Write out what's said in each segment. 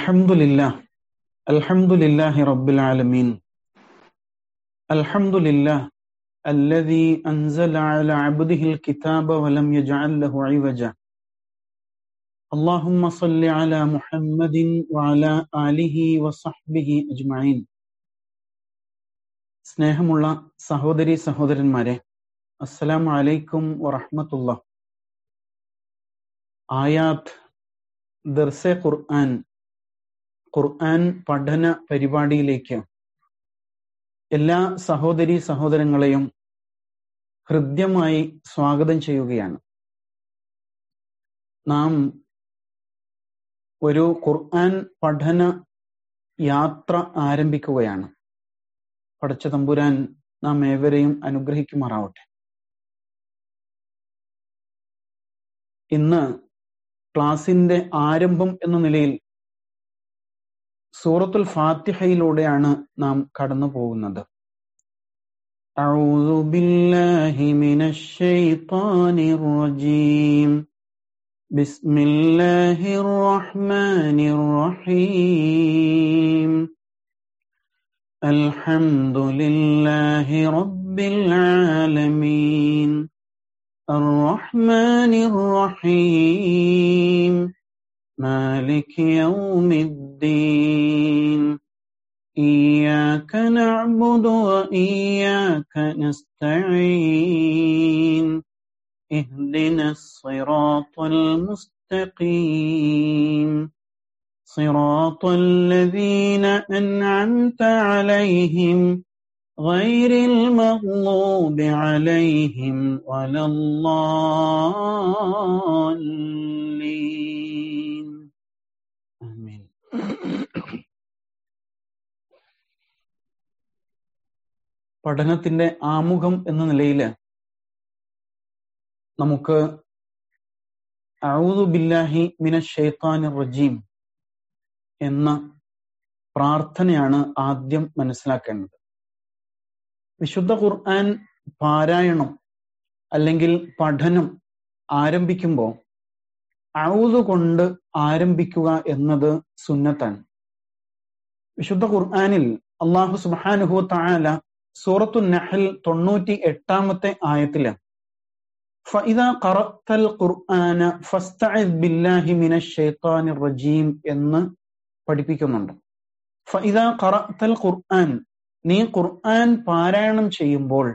الحمد لله الحمد لله رب العالمين الحمد لله الذي أنزل على عبده الكتاب ولم يجعل له عوجا اللهم صل على محمد وعلى آله وصحبه أجمعين സ്നേഹമുള്ള സഹോദരി സഹോദരന്മാരെ അസ്സലാമു അലൈക്കും വറഹ്മത്തുള്ള ആയാത്ത് ദർസെ ഖുർആൻ ഖുർആൻ പഠന പരിപാടിയിലേക്ക് എല്ലാ സഹോദരി സഹോദരങ്ങളെയും ഹൃദ്യമായി സ്വാഗതം ചെയ്യുകയാണ് നാം ഒരു ഖുർആൻ പഠന യാത്ര ആരംഭിക്കുകയാണ് പടച്ച തമ്പുരാൻ നാം ഏവരെയും അനുഗ്രഹിക്കുമാറാവട്ടെ ഇന്ന് ക്ലാസിന്റെ ആരംഭം എന്ന നിലയിൽ സൂറത്തുൽ ഫാത്തിഹയിലൂടെയാണ് നാം കടന്നു പോകുന്നത് أعوذ بالله من الشيطان الرجيم بسم الله الرحمن الرحيم الحمد لله رب العالمين الرحمن الرحيم مالك يوم الدين إياك نعبد وإياك نستعين اهدنا الصراط المستقيم صراط الذين أنعمت عليهم غير المغضوب عليهم ولا الضالين آمين പഠനത്തിന്റെ ആമുഖം എന്ന നിലയിൽ നമുക്ക് ഔദു ബില്ലാഹി മിന ഷെയ്ത്താൻ റജീം എന്ന പ്രാർത്ഥനയാണ് ആദ്യം മനസ്സിലാക്കേണ്ടത് വിശുദ്ധ ഖുർആൻ പാരായണം അല്ലെങ്കിൽ പഠനം ആരംഭിക്കുമ്പോൾ ഔദു കൊണ്ട് ആരംഭിക്കുക എന്നത് സുന്നത്താണ് വിശുദ്ധ ഖുർആനിൽ അള്ളാഹു സുബാനുഹു താല സൂറത്തു നഹൽ തൊണ്ണൂറ്റി എട്ടാമത്തെ ആയത്തില് ഫഇദാ ഖറഅത്തൽ ഖുർആന ഫസ്തഇദ് ബില്ലാഹി മിനശ് ശൈത്താനിർ റജീം എന്ന് പഠിപ്പിക്കുന്നുണ്ട് ഫഇദാ ഖറഅത്തൽ ഖുർആൻ നീ ഖുർആൻ പാരായണം ചെയ്യുമ്പോൾ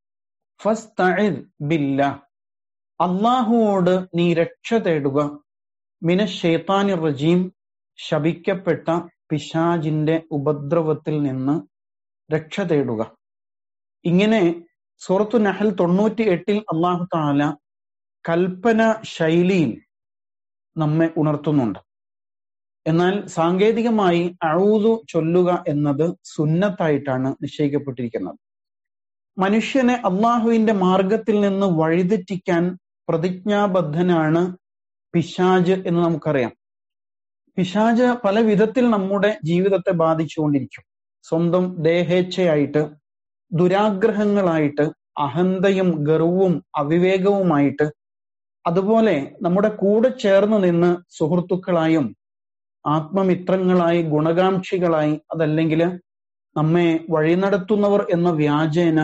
ഫസ്തഇദ് ബില്ലാഹ് അള്ളാഹുവോട് നീ രക്ഷ തേടുക മിനശ് ശൈത്താനിർ റജീം ശപിക്കപ്പെട്ട പിശാജിന്റെ ഉപദ്രവത്തിൽ നിന്ന് രക്ഷ തേടുക ഇങ്ങനെ സൂറത്തു നഹൽ തൊണ്ണൂറ്റി എട്ടിൽ അള്ളാഹു താല കൽപ്പന ശൈലിയിൽ നമ്മെ ഉണർത്തുന്നുണ്ട് എന്നാൽ സാങ്കേതികമായി അഴൂതു ചൊല്ലുക എന്നത് സുന്നത്തായിട്ടാണ് നിശ്ചയിക്കപ്പെട്ടിരിക്കുന്നത് മനുഷ്യനെ അള്ളാഹുവിന്റെ മാർഗത്തിൽ നിന്ന് വഴിതെറ്റിക്കാൻ പ്രതിജ്ഞാബദ്ധനാണ് പിശാജ് എന്ന് നമുക്കറിയാം പിശാജ് പല വിധത്തിൽ നമ്മുടെ ജീവിതത്തെ ബാധിച്ചുകൊണ്ടിരിക്കും സ്വന്തം ദേഹേച്ഛയായിട്ട് ദുരാഗ്രഹങ്ങളായിട്ട് അഹന്തയും ഗർവും അവിവേകവുമായിട്ട് അതുപോലെ നമ്മുടെ കൂടെ ചേർന്ന് നിന്ന് സുഹൃത്തുക്കളായും ആത്മമിത്രങ്ങളായി ഗുണകാംക്ഷികളായി അതല്ലെങ്കിൽ നമ്മെ വഴി നടത്തുന്നവർ എന്ന വ്യാജേന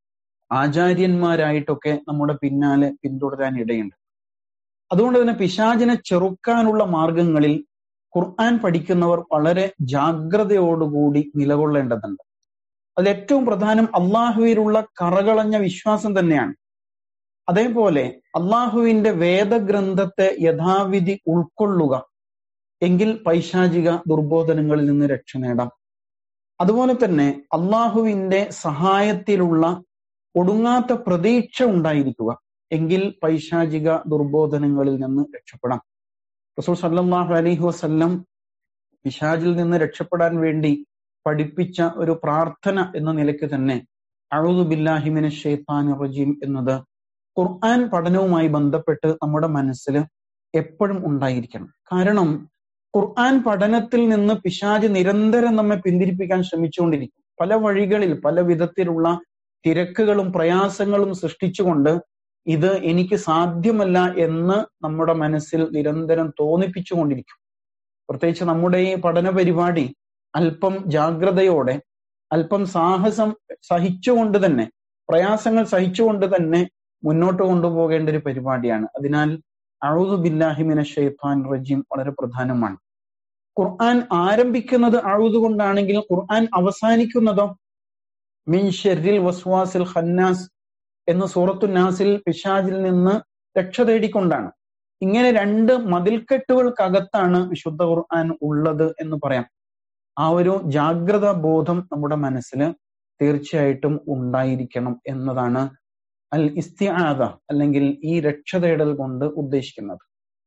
ആചാര്യന്മാരായിട്ടൊക്കെ നമ്മുടെ പിന്നാലെ പിന്തുടരാൻ ഇടയുണ്ട് അതുകൊണ്ട് തന്നെ പിശാചിനെ ചെറുക്കാനുള്ള മാർഗങ്ങളിൽ ഖുർആൻ പഠിക്കുന്നവർ വളരെ ജാഗ്രതയോടുകൂടി നിലകൊള്ളേണ്ടതുണ്ട് അതിൽ ഏറ്റവും പ്രധാനം അള്ളാഹുവിലുള്ള കറകളഞ്ഞ വിശ്വാസം തന്നെയാണ് അതേപോലെ അള്ളാഹുവിന്റെ വേദഗ്രന്ഥത്തെ യഥാവിധി ഉൾക്കൊള്ളുക എങ്കിൽ പൈശാചിക ദുർബോധനങ്ങളിൽ നിന്ന് രക്ഷ നേടാം അതുപോലെ തന്നെ അള്ളാഹുവിന്റെ സഹായത്തിലുള്ള ഒടുങ്ങാത്ത പ്രതീക്ഷ ഉണ്ടായിരിക്കുക എങ്കിൽ പൈശാചിക ദുർബോധനങ്ങളിൽ നിന്ന് രക്ഷപ്പെടാം റസൂൽ സല്ലാഹു അലൈഹി വസല്ലം പിശാജിൽ നിന്ന് രക്ഷപ്പെടാൻ വേണ്ടി പഠിപ്പിച്ച ഒരു പ്രാർത്ഥന എന്ന നിലയ്ക്ക് തന്നെ അഴുതു ബില്ലാഹിമിന് ഷെയ്ത്താൻ റജീം എന്നത് ഖുർആൻ പഠനവുമായി ബന്ധപ്പെട്ട് നമ്മുടെ മനസ്സിൽ എപ്പോഴും ഉണ്ടായിരിക്കണം കാരണം ഖുർആൻ പഠനത്തിൽ നിന്ന് പിശാജ് നിരന്തരം നമ്മെ പിന്തിരിപ്പിക്കാൻ ശ്രമിച്ചുകൊണ്ടിരിക്കും പല വഴികളിൽ പല വിധത്തിലുള്ള തിരക്കുകളും പ്രയാസങ്ങളും സൃഷ്ടിച്ചുകൊണ്ട് ഇത് എനിക്ക് സാധ്യമല്ല എന്ന് നമ്മുടെ മനസ്സിൽ നിരന്തരം തോന്നിപ്പിച്ചുകൊണ്ടിരിക്കും പ്രത്യേകിച്ച് നമ്മുടെ ഈ പഠന പരിപാടി അല്പം ജാഗ്രതയോടെ അല്പം സാഹസം സഹിച്ചുകൊണ്ട് തന്നെ പ്രയാസങ്ങൾ സഹിച്ചുകൊണ്ട് തന്നെ മുന്നോട്ട് കൊണ്ടുപോകേണ്ട ഒരു പരിപാടിയാണ് അതിനാൽ അഴുതു ബില്ലാഹിമിന ഷെയ്ത്താൻ റജീം വളരെ പ്രധാനമാണ് ഖുർആൻ ആരംഭിക്കുന്നത് അഴുതു കൊണ്ടാണെങ്കിൽ ഖുർആൻ അവസാനിക്കുന്നതോ മിൻ ഷെറിൽ വസ്വാസിൽ ഖന്നാസ് എന്ന സൂറത്തു നാസിൽ പിശാജിൽ നിന്ന് രക്ഷ തേടിക്കൊണ്ടാണ് ഇങ്ങനെ രണ്ട് മതിൽക്കെട്ടുകൾക്കകത്താണ് വിശുദ്ധ ഖുർആൻ ഉള്ളത് എന്ന് പറയാം ആ ഒരു ജാഗ്രത ബോധം നമ്മുടെ മനസ്സിൽ തീർച്ചയായിട്ടും ഉണ്ടായിരിക്കണം എന്നതാണ് അൽ ഇസ്തിആദ അല്ലെങ്കിൽ ഈ രക്ഷ തേടൽ കൊണ്ട് ഉദ്ദേശിക്കുന്നത്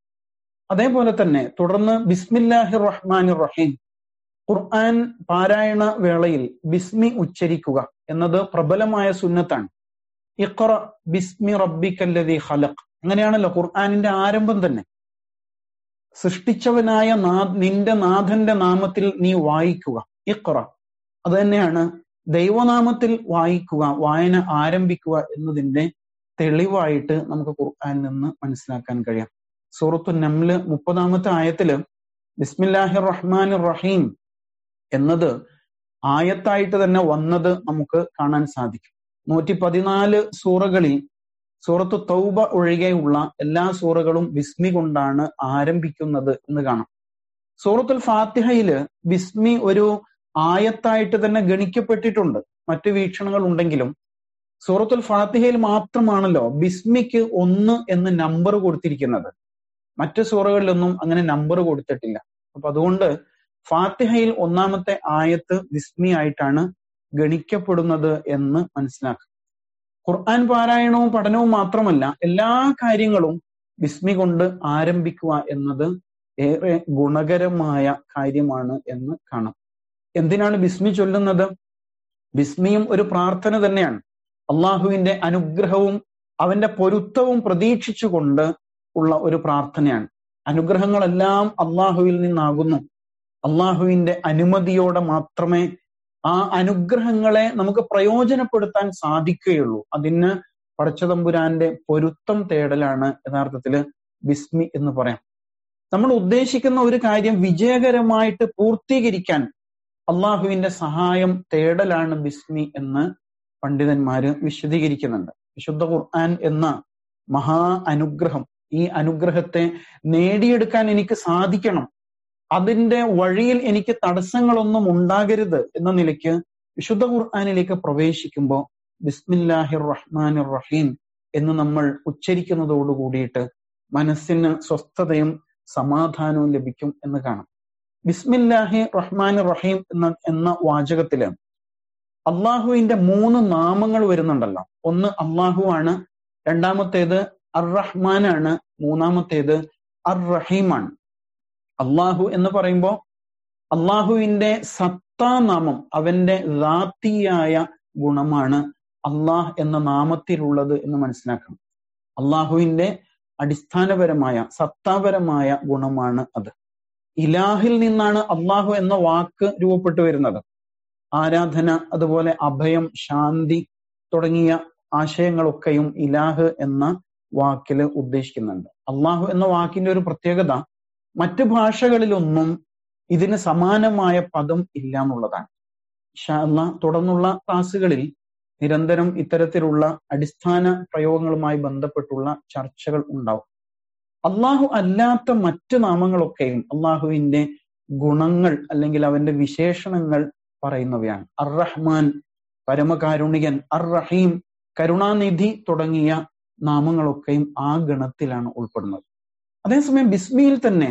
അതേപോലെ തന്നെ തുടർന്ന് ബിസ്മില്ലാഹി റഹ്മാൻ റഹീം ഖുർആൻ പാരായണ വേളയിൽ ബിസ്മി ഉച്ചരിക്കുക എന്നത് പ്രബലമായ സുന്നത്താണ് ഇഖ്റ ബിസ്മി റബ്ബിക്കല്ലതി ഖലഖ് അങ്ങനെയാണല്ലോ ഖുർആനിന്റെ ആരംഭം തന്നെ സൃഷ്ടിച്ചവനായ നാ നിന്റെ നാഥന്റെ നാമത്തിൽ നീ വായിക്കുക ഇഖ്റ അത് തന്നെയാണ് ദൈവനാമത്തിൽ വായിക്കുക വായന ആരംഭിക്കുക എന്നതിന്റെ തെളിവായിട്ട് നമുക്ക് ഖുർആനിൽ നിന്ന് മനസ്സിലാക്കാൻ കഴിയാം സൂറത്തു നംല് മുപ്പതാമത്തെ ആയത്തില് ബിസ്മില്ലാഹി റഹ്മാൻ റഹീം എന്നത് ആയത്തായിട്ട് തന്നെ വന്നത് നമുക്ക് കാണാൻ സാധിക്കും നൂറ്റി പതിനാല് സൂറകളിൽ സൂറത്ത് തൗബ ഒഴികെയുള്ള എല്ലാ സൂറകളും ബിസ്മി കൊണ്ടാണ് ആരംഭിക്കുന്നത് എന്ന് കാണാം സൂറത്തുൽ ഫാത്തിഹയില് ബിസ്മി ഒരു ആയത്തായിട്ട് തന്നെ ഗണിക്കപ്പെട്ടിട്ടുണ്ട് മറ്റു വീക്ഷണങ്ങൾ ഉണ്ടെങ്കിലും സൂറത്തുൽ ഫാത്തിഹയിൽ മാത്രമാണല്ലോ ബിസ്മിക്ക് ഒന്ന് എന്ന് നമ്പർ കൊടുത്തിരിക്കുന്നത് മറ്റു സൂറകളിലൊന്നും അങ്ങനെ നമ്പർ കൊടുത്തിട്ടില്ല അപ്പൊ അതുകൊണ്ട് ഫാത്തിഹയിൽ ഒന്നാമത്തെ ആയത്ത് ബിസ്മി ആയിട്ടാണ് ഗണിക്കപ്പെടുന്നത് എന്ന് മനസ്സിലാക്കുക ഖുർആൻ പാരായണവും പഠനവും മാത്രമല്ല എല്ലാ കാര്യങ്ങളും ബിസ്മി കൊണ്ട് ആരംഭിക്കുക എന്നത് ഏറെ ഗുണകരമായ കാര്യമാണ് എന്ന് കാണാം എന്തിനാണ് ബിസ്മി ചൊല്ലുന്നത് ബിസ്മിയും ഒരു പ്രാർത്ഥന തന്നെയാണ് അള്ളാഹുവിന്റെ അനുഗ്രഹവും അവന്റെ പൊരുത്തവും പ്രതീക്ഷിച്ചുകൊണ്ട് ഉള്ള ഒരു പ്രാർത്ഥനയാണ് അനുഗ്രഹങ്ങളെല്ലാം അള്ളാഹുവിൽ നിന്നാകുന്നു അള്ളാഹുവിന്റെ അനുമതിയോടെ മാത്രമേ ആ അനുഗ്രഹങ്ങളെ നമുക്ക് പ്രയോജനപ്പെടുത്താൻ സാധിക്കുകയുള്ളൂ അതിന് പടച്ചതമ്പുരാന്റെ പൊരുത്തം തേടലാണ് യഥാർത്ഥത്തില് ബിസ്മി എന്ന് പറയാം നമ്മൾ ഉദ്ദേശിക്കുന്ന ഒരു കാര്യം വിജയകരമായിട്ട് പൂർത്തീകരിക്കാൻ അള്ളാഹുവിന്റെ സഹായം തേടലാണ് ബിസ്മി എന്ന് പണ്ഡിതന്മാര് വിശദീകരിക്കുന്നുണ്ട് വിശുദ്ധ ഖുർആൻ എന്ന മഹാ അനുഗ്രഹം ഈ അനുഗ്രഹത്തെ നേടിയെടുക്കാൻ എനിക്ക് സാധിക്കണം അതിന്റെ വഴിയിൽ എനിക്ക് തടസ്സങ്ങളൊന്നും ഉണ്ടാകരുത് എന്ന നിലയ്ക്ക് വിശുദ്ധ ഖുർആാനിലേക്ക് പ്രവേശിക്കുമ്പോൾ ബിസ്മില്ലാഹിർ റഹ്മാനിർ റഹീം എന്ന് നമ്മൾ ഉച്ചരിക്കുന്നതോട് കൂടിയിട്ട് മനസ്സിന് സ്വസ്ഥതയും സമാധാനവും ലഭിക്കും എന്ന് കാണാം ബിസ്മില്ലാഹി റഹ്മാൻ റഹീം എന്ന എന്ന വാചകത്തില് അള്ളാഹുവിന്റെ മൂന്ന് നാമങ്ങൾ വരുന്നുണ്ടല്ലോ ഒന്ന് അള്ളാഹു ആണ് രണ്ടാമത്തേത് അർ റഹ്മാനാണ് മൂന്നാമത്തേത് അർ റഹീമാണ് അള്ളാഹു എന്ന് പറയുമ്പോൾ അള്ളാഹുവിന്റെ സത്താനാമം അവന്റെ റാത്തിയായ ഗുണമാണ് അള്ളാഹ് എന്ന നാമത്തിലുള്ളത് എന്ന് മനസ്സിലാക്കണം അള്ളാഹുവിന്റെ അടിസ്ഥാനപരമായ സത്താപരമായ ഗുണമാണ് അത് ഇലാഹിൽ നിന്നാണ് അള്ളാഹു എന്ന വാക്ക് രൂപപ്പെട്ടു വരുന്നത് ആരാധന അതുപോലെ അഭയം ശാന്തി തുടങ്ങിയ ആശയങ്ങളൊക്കെയും ഇലാഹ് എന്ന വാക്കിൽ ഉദ്ദേശിക്കുന്നുണ്ട് അള്ളാഹു എന്ന വാക്കിന്റെ ഒരു പ്രത്യേകത മറ്റു ഭാഷകളിലൊന്നും ഇതിന് സമാനമായ പദം ഇല്ല എന്നുള്ളതാണ് ഷാല്ല തുടർന്നുള്ള ക്ലാസ്സുകളിൽ നിരന്തരം ഇത്തരത്തിലുള്ള അടിസ്ഥാന പ്രയോഗങ്ങളുമായി ബന്ധപ്പെട്ടുള്ള ചർച്ചകൾ ഉണ്ടാവും അള്ളാഹു അല്ലാത്ത മറ്റു നാമങ്ങളൊക്കെയും അള്ളാഹുവിന്റെ ഗുണങ്ങൾ അല്ലെങ്കിൽ അവന്റെ വിശേഷണങ്ങൾ പറയുന്നവയാണ് അർ റഹ്മാൻ പരമകാരുണികൻ അർ റഹീം കരുണാനിധി തുടങ്ങിയ നാമങ്ങളൊക്കെയും ആ ഗണത്തിലാണ് ഉൾപ്പെടുന്നത് അതേസമയം ബിസ്മിയിൽ തന്നെ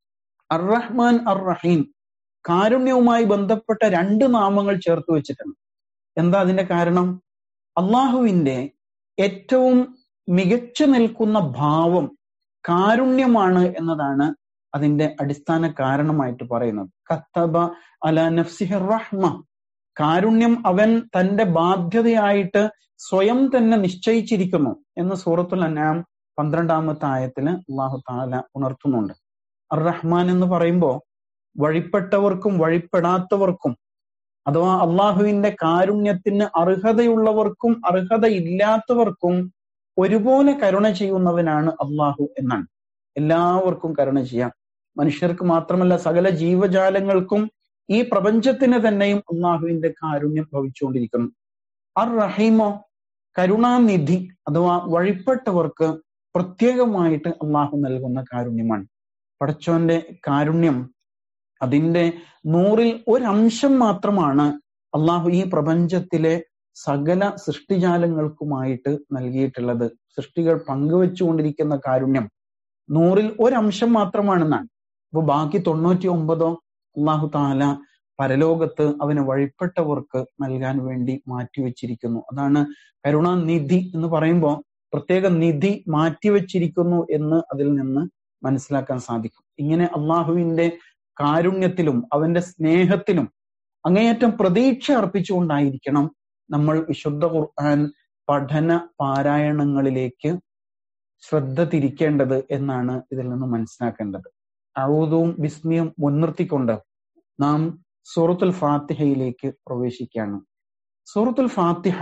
അർ റഹ്മാൻ അർ റഹീം കാരുണ്യവുമായി ബന്ധപ്പെട്ട രണ്ട് നാമങ്ങൾ ചേർത്ത് വെച്ചിട്ടുണ്ട് എന്താ അതിന്റെ കാരണം അള്ളാഹുവിന്റെ ഏറ്റവും മികച്ചു നിൽക്കുന്ന ഭാവം കാരുണ്യമാണ് എന്നതാണ് അതിന്റെ അടിസ്ഥാന കാരണമായിട്ട് പറയുന്നത് കത്തബ അല നഫ്സിഹ റഹ്മ കാരുണ്യം അവൻ തന്റെ ബാധ്യതയായിട്ട് സ്വയം തന്നെ നിശ്ചയിച്ചിരിക്കുന്നു എന്ന് സൂറത്തുൽ അനാം പന്ത്രണ്ടാമത്തെ ആയത്തിന് അള്ളാഹു താല ഉണർത്തുന്നുണ്ട് അർ റഹ്മാൻ എന്ന് പറയുമ്പോൾ വഴിപ്പെട്ടവർക്കും വഴിപ്പെടാത്തവർക്കും അഥവാ അള്ളാഹുവിന്റെ കാരുണ്യത്തിന് അർഹതയുള്ളവർക്കും അർഹതയില്ലാത്തവർക്കും ഒരുപോലെ കരുണ ചെയ്യുന്നവനാണ് അള്ളാഹു എന്നാണ് എല്ലാവർക്കും കരുണ ചെയ്യാം മനുഷ്യർക്ക് മാത്രമല്ല സകല ജീവജാലങ്ങൾക്കും ഈ പ്രപഞ്ചത്തിന് തന്നെയും അള്ളാഹുവിന്റെ കാരുണ്യം ഭവിച്ചുകൊണ്ടിരിക്കുന്നു അർ റഹീമോ കരുണാനിധി അഥവാ വഴിപ്പെട്ടവർക്ക് പ്രത്യേകമായിട്ട് അള്ളാഹു നൽകുന്ന കാരുണ്യമാണ് പടച്ചോന്റെ കാരുണ്യം അതിന്റെ നൂറിൽ ഒരംശം മാത്രമാണ് അള്ളാഹു ഈ പ്രപഞ്ചത്തിലെ സകല സൃഷ്ടിജാലങ്ങൾക്കുമായിട്ട് നൽകിയിട്ടുള്ളത് സൃഷ്ടികൾ പങ്കുവെച്ചുകൊണ്ടിരിക്കുന്ന കാരുണ്യം നൂറിൽ ഒരംശം മാത്രമാണെന്നാണ് അപ്പൊ ബാക്കി തൊണ്ണൂറ്റി ഒമ്പതോ അള്ളാഹു താല പരലോകത്ത് അവന് വഴിപ്പെട്ടവർക്ക് നൽകാൻ വേണ്ടി മാറ്റിവെച്ചിരിക്കുന്നു അതാണ് കരുണാനിധി എന്ന് പറയുമ്പോൾ പ്രത്യേക നിധി മാറ്റിവെച്ചിരിക്കുന്നു എന്ന് അതിൽ നിന്ന് മനസ്സിലാക്കാൻ സാധിക്കും ഇങ്ങനെ അള്ളാഹുവിന്റെ കാരുണ്യത്തിലും അവന്റെ സ്നേഹത്തിലും അങ്ങേയറ്റം പ്രതീക്ഷ അർപ്പിച്ചുകൊണ്ടായിരിക്കണം നമ്മൾ വിശുദ്ധ ഖുർആൻ പഠന പാരായണങ്ങളിലേക്ക് ശ്രദ്ധ തിരിക്കേണ്ടത് എന്നാണ് ഇതിൽ നിന്ന് മനസ്സിലാക്കേണ്ടത് അഴുതവും വിസ്മയം മുൻനിർത്തിക്കൊണ്ട് നാം സൂറത്തുൽ ഫാത്തിഹയിലേക്ക് പ്രവേശിക്കുകയാണ് സൂറത്തുൽ ഫാത്തിഹ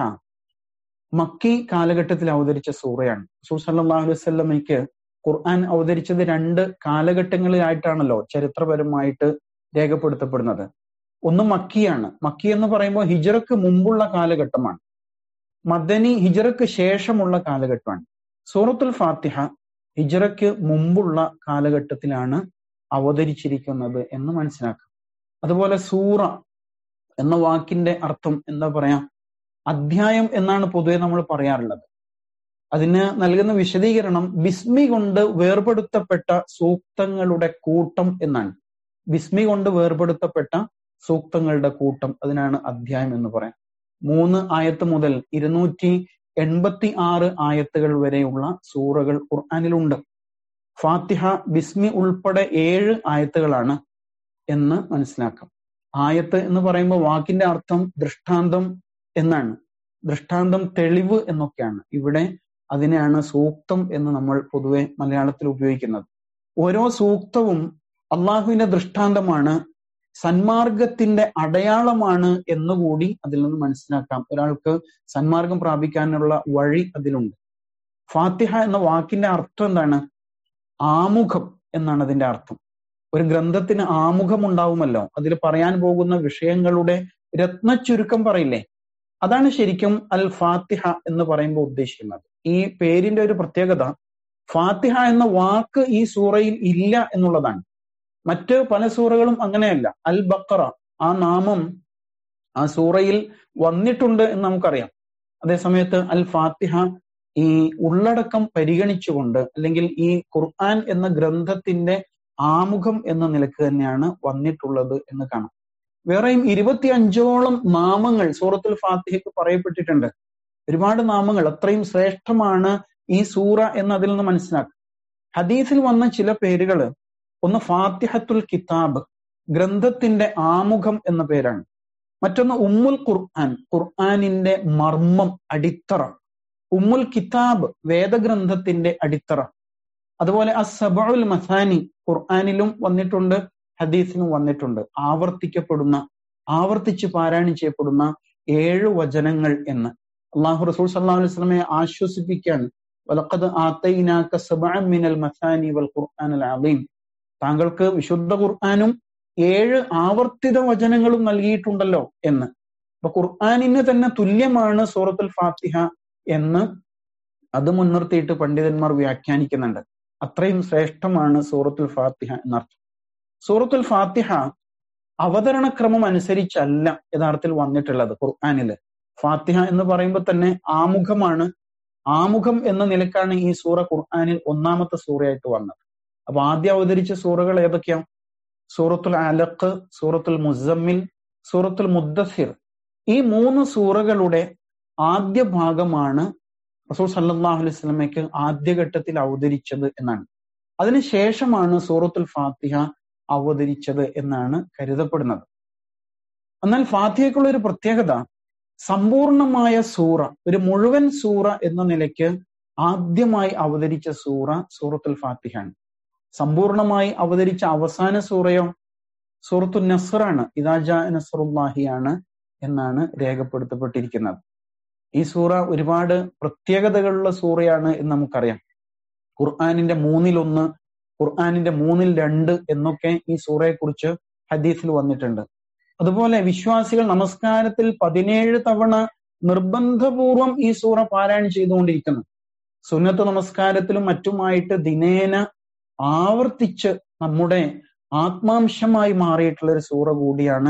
മക്കി കാലഘട്ടത്തിൽ അവതരിച്ച സൂറയാണ് റസൂൽ സല്ലല്ലാഹു അലൈഹി വസല്ലമയ്ക്ക് ഖുർആൻ അവതരിച്ചത് രണ്ട് കാലഘട്ടങ്ങളിലായിട്ടാണല്ലോ ചരിത്രപരമായിട്ട് രേഖപ്പെടുത്തപ്പെടുന്നത് ഒന്ന് മക്കിയാണ് മക്കി എന്ന് പറയുമ്പോൾ ഹിജറക്ക് മുമ്പുള്ള കാലഘട്ടമാണ് മദനി ഹിജറക്ക് ശേഷമുള്ള കാലഘട്ടമാണ് സൂറത്തുൽ ഫാത്തിഹ ഹിജറക്ക് മുമ്പുള്ള കാലഘട്ടത്തിലാണ് അവതരിച്ചിരിക്കുന്നത് എന്ന് മനസ്സിലാക്കാം അതുപോലെ സൂറ എന്ന വാക്കിന്റെ അർത്ഥം എന്താ പറയാ അധ്യായം എന്നാണ് പൊതുവെ നമ്മൾ പറയാറുള്ളത് അതിന് നൽകുന്ന വിശദീകരണം ബിസ്മി കൊണ്ട് വേർപെടുത്തപ്പെട്ട സൂക്തങ്ങളുടെ കൂട്ടം എന്നാണ് ബിസ്മി കൊണ്ട് വേർപെടുത്തപ്പെട്ട സൂക്തങ്ങളുടെ കൂട്ടം അതിനാണ് അധ്യായം എന്ന് പറയാം മൂന്ന് ആയത്ത് മുതൽ ഇരുന്നൂറ്റി എൺപത്തി ആറ് ആയത്തുകൾ വരെയുള്ള സൂറകൾ ഖുർആാനിലുണ്ട് ഫാത്തിഹ ബിസ്മി ഉൾപ്പെടെ ഏഴ് ആയത്തുകളാണ് എന്ന് മനസ്സിലാക്കാം ആയത്ത് എന്ന് പറയുമ്പോൾ വാക്കിന്റെ അർത്ഥം ദൃഷ്ടാന്തം എന്നാണ് ദൃഷ്ടാന്തം തെളിവ് എന്നൊക്കെയാണ് ഇവിടെ അതിനെയാണ് സൂക്തം എന്ന് നമ്മൾ പൊതുവെ മലയാളത്തിൽ ഉപയോഗിക്കുന്നത് ഓരോ സൂക്തവും അള്ളാഹുവിന്റെ ദൃഷ്ടാന്തമാണ് സന്മാർഗത്തിന്റെ അടയാളമാണ് എന്നുകൂടി അതിൽ നിന്ന് മനസ്സിലാക്കാം ഒരാൾക്ക് സന്മാർഗം പ്രാപിക്കാനുള്ള വഴി അതിലുണ്ട് ഫാത്തിഹ എന്ന വാക്കിന്റെ അർത്ഥം എന്താണ് ആമുഖം എന്നാണ് അതിന്റെ അർത്ഥം ഒരു ഗ്രന്ഥത്തിന് ആമുഖം ഉണ്ടാവുമല്ലോ അതിൽ പറയാൻ പോകുന്ന വിഷയങ്ങളുടെ രത്നച്ചുരുക്കം പറയില്ലേ അതാണ് ശരിക്കും അൽ ഫാത്തിഹ എന്ന് പറയുമ്പോൾ ഉദ്ദേശിക്കുന്നത് ഈ പേരിന്റെ ഒരു പ്രത്യേകത ഫാത്തിഹ എന്ന വാക്ക് ഈ സൂറയിൽ ഇല്ല എന്നുള്ളതാണ് മറ്റ് പല സൂറകളും അങ്ങനെയല്ല അൽ ബക്കറ ആ നാമം ആ സൂറയിൽ വന്നിട്ടുണ്ട് എന്ന് നമുക്കറിയാം അതേസമയത്ത് അൽ ഫാത്തിഹ ഈ ഉള്ളടക്കം പരിഗണിച്ചുകൊണ്ട് അല്ലെങ്കിൽ ഈ ഖുർആൻ എന്ന ഗ്രന്ഥത്തിന്റെ ആമുഖം എന്ന നിലക്ക് തന്നെയാണ് വന്നിട്ടുള്ളത് എന്ന് കാണാം വേറെയും ഇരുപത്തി അഞ്ചോളം നാമങ്ങൾ സൂറത്തുൽ ഫാത്തിഹയ്ക്ക് പറയപ്പെട്ടിട്ടുണ്ട് ഒരുപാട് നാമങ്ങൾ അത്രയും ശ്രേഷ്ഠമാണ് ഈ സൂറ എന്ന് അതിൽ നിന്ന് മനസ്സിലാക്കും ഹദീസിൽ വന്ന ചില പേരുകൾ ഒന്ന് ഫാത്തിഹത്തുൽ കിതാബ് ഗ്രന്ഥത്തിന്റെ ആമുഖം എന്ന പേരാണ് മറ്റൊന്ന് ഉമ്മുൽ ഖുർആൻ ഖുർആാനിന്റെ മർമ്മം അടിത്തറ ഉമ്മുൽ കിതാബ് വേദഗ്രന്ഥത്തിന്റെ അടിത്തറ അതുപോലെ അസബുൽ മസാനി ഖുർആാനിലും വന്നിട്ടുണ്ട് ഹദീസിലും വന്നിട്ടുണ്ട് ആവർത്തിക്കപ്പെടുന്ന ആവർത്തിച്ച് പാരായണം ചെയ്യപ്പെടുന്ന ഏഴ് വചനങ്ങൾ എന്ന് അള്ളാഹു റസൂൽ സല്ലാ അലൈഹി സ്വലമയെ ആശ്വസിപ്പിക്കാൻ വലക്കത് ആത്തൈനാക്ക സബഅൻ മിനൽ മസാനി വൽ ഖുർആൻ അൽ അലീം താങ്കൾക്ക് വിശുദ്ധ ഖുർആാനും ഏഴ് ആവർത്തിത വചനങ്ങളും നൽകിയിട്ടുണ്ടല്ലോ എന്ന് അപ്പൊ ഖുർആാനിന് തന്നെ തുല്യമാണ് സൂറത്തുൽ ഫാത്തിഹ എന്ന് അത് മുൻനിർത്തിയിട്ട് പണ്ഡിതന്മാർ വ്യാഖ്യാനിക്കുന്നുണ്ട് അത്രയും ശ്രേഷ്ഠമാണ് സൂറത്തുൽ ഫാത്തിഹ എന്നർത്ഥം സൂറത്തുൽ ഫാത്തിഹ അവതരണക്രമം അനുസരിച്ചല്ല യഥാർത്ഥത്തിൽ വന്നിട്ടുള്ളത് ഖുർആാനില് ഫാത്തിഹ എന്ന് പറയുമ്പോൾ തന്നെ ആമുഖമാണ് ആമുഖം എന്ന നിലക്കാണ് ഈ സൂറ ഖുർആാനിൽ ഒന്നാമത്തെ സൂറയായിട്ട് വന്നത് അപ്പൊ ആദ്യം അവതരിച്ച സൂറകൾ ഏതൊക്കെയാ സൂറത്തുൽ അലഖ് സൂറത്തുൽ മുസമ്മിൽ സൂറത്തുൽ മുദ്ദസിർ ഈ മൂന്ന് സൂറകളുടെ ആദ്യ ഭാഗമാണ് റസൂൽ സല്ലാഹു അലൈഹി സ്വലമയ്ക്ക് ആദ്യഘട്ടത്തിൽ അവതരിച്ചത് എന്നാണ് അതിനുശേഷമാണ് സൂറത്തുൽ ഫാത്തിഹ അവതരിച്ചത് എന്നാണ് കരുതപ്പെടുന്നത് എന്നാൽ ഫാത്തിഹയ്ക്കുള്ള ഒരു പ്രത്യേകത സമ്പൂർണമായ സൂറ ഒരു മുഴുവൻ സൂറ എന്ന നിലയ്ക്ക് ആദ്യമായി അവതരിച്ച സൂറ സൂറത്തുൽ ഫാത്തിഹാണ് സമ്പൂർണമായി അവതരിച്ച അവസാന സൂറയോ സൂറത്തു നസറാണ് ഇതാജ നസറുല്ലാഹിയാണ് എന്നാണ് രേഖപ്പെടുത്തപ്പെട്ടിരിക്കുന്നത് ഈ സൂറ ഒരുപാട് പ്രത്യേകതകളുള്ള സൂറയാണ് എന്ന് നമുക്കറിയാം ഖുർആാനിന്റെ മൂന്നിലൊന്ന് ഖുർആാനിന്റെ മൂന്നിൽ രണ്ട് എന്നൊക്കെ ഈ സൂറയെ കുറിച്ച് ഹദീസിൽ വന്നിട്ടുണ്ട് അതുപോലെ വിശ്വാസികൾ നമസ്കാരത്തിൽ പതിനേഴ് തവണ നിർബന്ധപൂർവം ഈ സൂറ പാരായണം ചെയ്തുകൊണ്ടിരിക്കുന്നു സുന്നത്ത് നമസ്കാരത്തിലും മറ്റുമായിട്ട് ദിനേന ആവർത്തിച്ച് നമ്മുടെ ആത്മാംശമായി മാറിയിട്ടുള്ള ഒരു സൂറ കൂടിയാണ്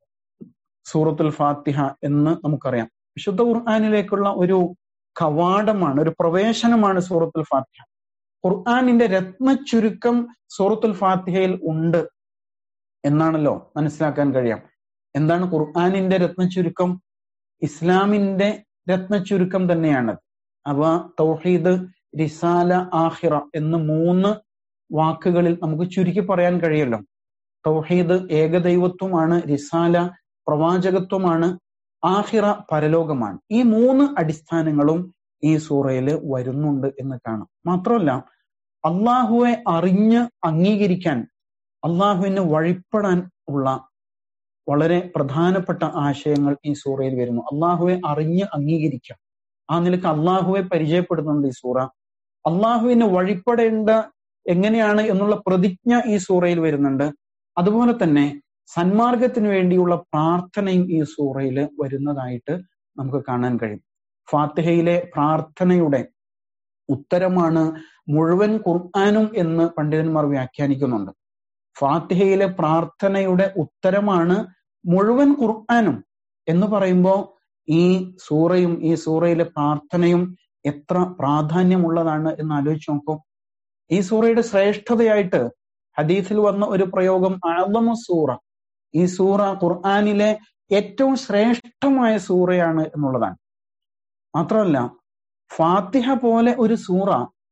സൂറത്തുൽ ഫാത്തിഹ എന്ന് നമുക്കറിയാം വിശുദ്ധ ഖുർആാനിലേക്കുള്ള ഒരു കവാടമാണ് ഒരു പ്രവേശനമാണ് സൂറത്തുൽ ഫാത്തിഹ ഖുർആാനിന്റെ രത്ന ചുരുക്കം സൂറത്തുൽ ഫാത്തിഹയിൽ ഉണ്ട് എന്നാണല്ലോ മനസ്സിലാക്കാൻ കഴിയാം എന്താണ് ഖുർആാനിന്റെ രത്ന ചുരുക്കം ഇസ്ലാമിന്റെ രത്ന ചുരുക്കം തന്നെയാണ് അവ തൗഹീദ് റിസാല ആഹിറ എന്ന് മൂന്ന് വാക്കുകളിൽ നമുക്ക് ചുരുക്കി പറയാൻ കഴിയല്ലോ തൗഹീദ് ഏകദൈവത്വമാണ് റിസാല പ്രവാചകത്വമാണ് ആഹിറ പരലോകമാണ് ഈ മൂന്ന് അടിസ്ഥാനങ്ങളും ഈ സൂറയിൽ വരുന്നുണ്ട് എന്ന് കാണാം മാത്രമല്ല അള്ളാഹുവെ അറിഞ്ഞ് അംഗീകരിക്കാൻ അള്ളാഹുവിന് വഴിപ്പെടാൻ ഉള്ള വളരെ പ്രധാനപ്പെട്ട ആശയങ്ങൾ ഈ സൂറയിൽ വരുന്നു അള്ളാഹുവെ അറിഞ്ഞ് അംഗീകരിക്കാം ആ നിലക്ക് അള്ളാഹുവെ പരിചയപ്പെടുന്നുണ്ട് ഈ സൂറ അള്ളാഹുവിന് വഴിപ്പെടേണ്ട എങ്ങനെയാണ് എന്നുള്ള പ്രതിജ്ഞ ഈ സൂറയിൽ വരുന്നുണ്ട് അതുപോലെ തന്നെ സന്മാർഗത്തിന് വേണ്ടിയുള്ള പ്രാർത്ഥനയും ഈ സൂറയിൽ വരുന്നതായിട്ട് നമുക്ക് കാണാൻ കഴിയും ഫാത്തിഹയിലെ പ്രാർത്ഥനയുടെ ഉത്തരമാണ് മുഴുവൻ ഖുർആാനും എന്ന് പണ്ഡിതന്മാർ വ്യാഖ്യാനിക്കുന്നുണ്ട് ഫാത്തിഹയിലെ പ്രാർത്ഥനയുടെ ഉത്തരമാണ് മുഴുവൻ ഖുർആാനും എന്ന് പറയുമ്പോൾ ഈ സൂറയും ഈ സൂറയിലെ പ്രാർത്ഥനയും എത്ര പ്രാധാന്യമുള്ളതാണ് എന്ന് ആലോചിച്ച് നോക്കൂ ഈ സൂറയുടെ ശ്രേഷ്ഠതയായിട്ട് ഹദീസിൽ വന്ന ഒരു പ്രയോഗം അളമ സൂറ ഈ സൂറ ഖുർആാനിലെ ഏറ്റവും ശ്രേഷ്ഠമായ സൂറയാണ് എന്നുള്ളതാണ് മാത്രമല്ല ഫാത്തിഹ പോലെ ഒരു സൂറ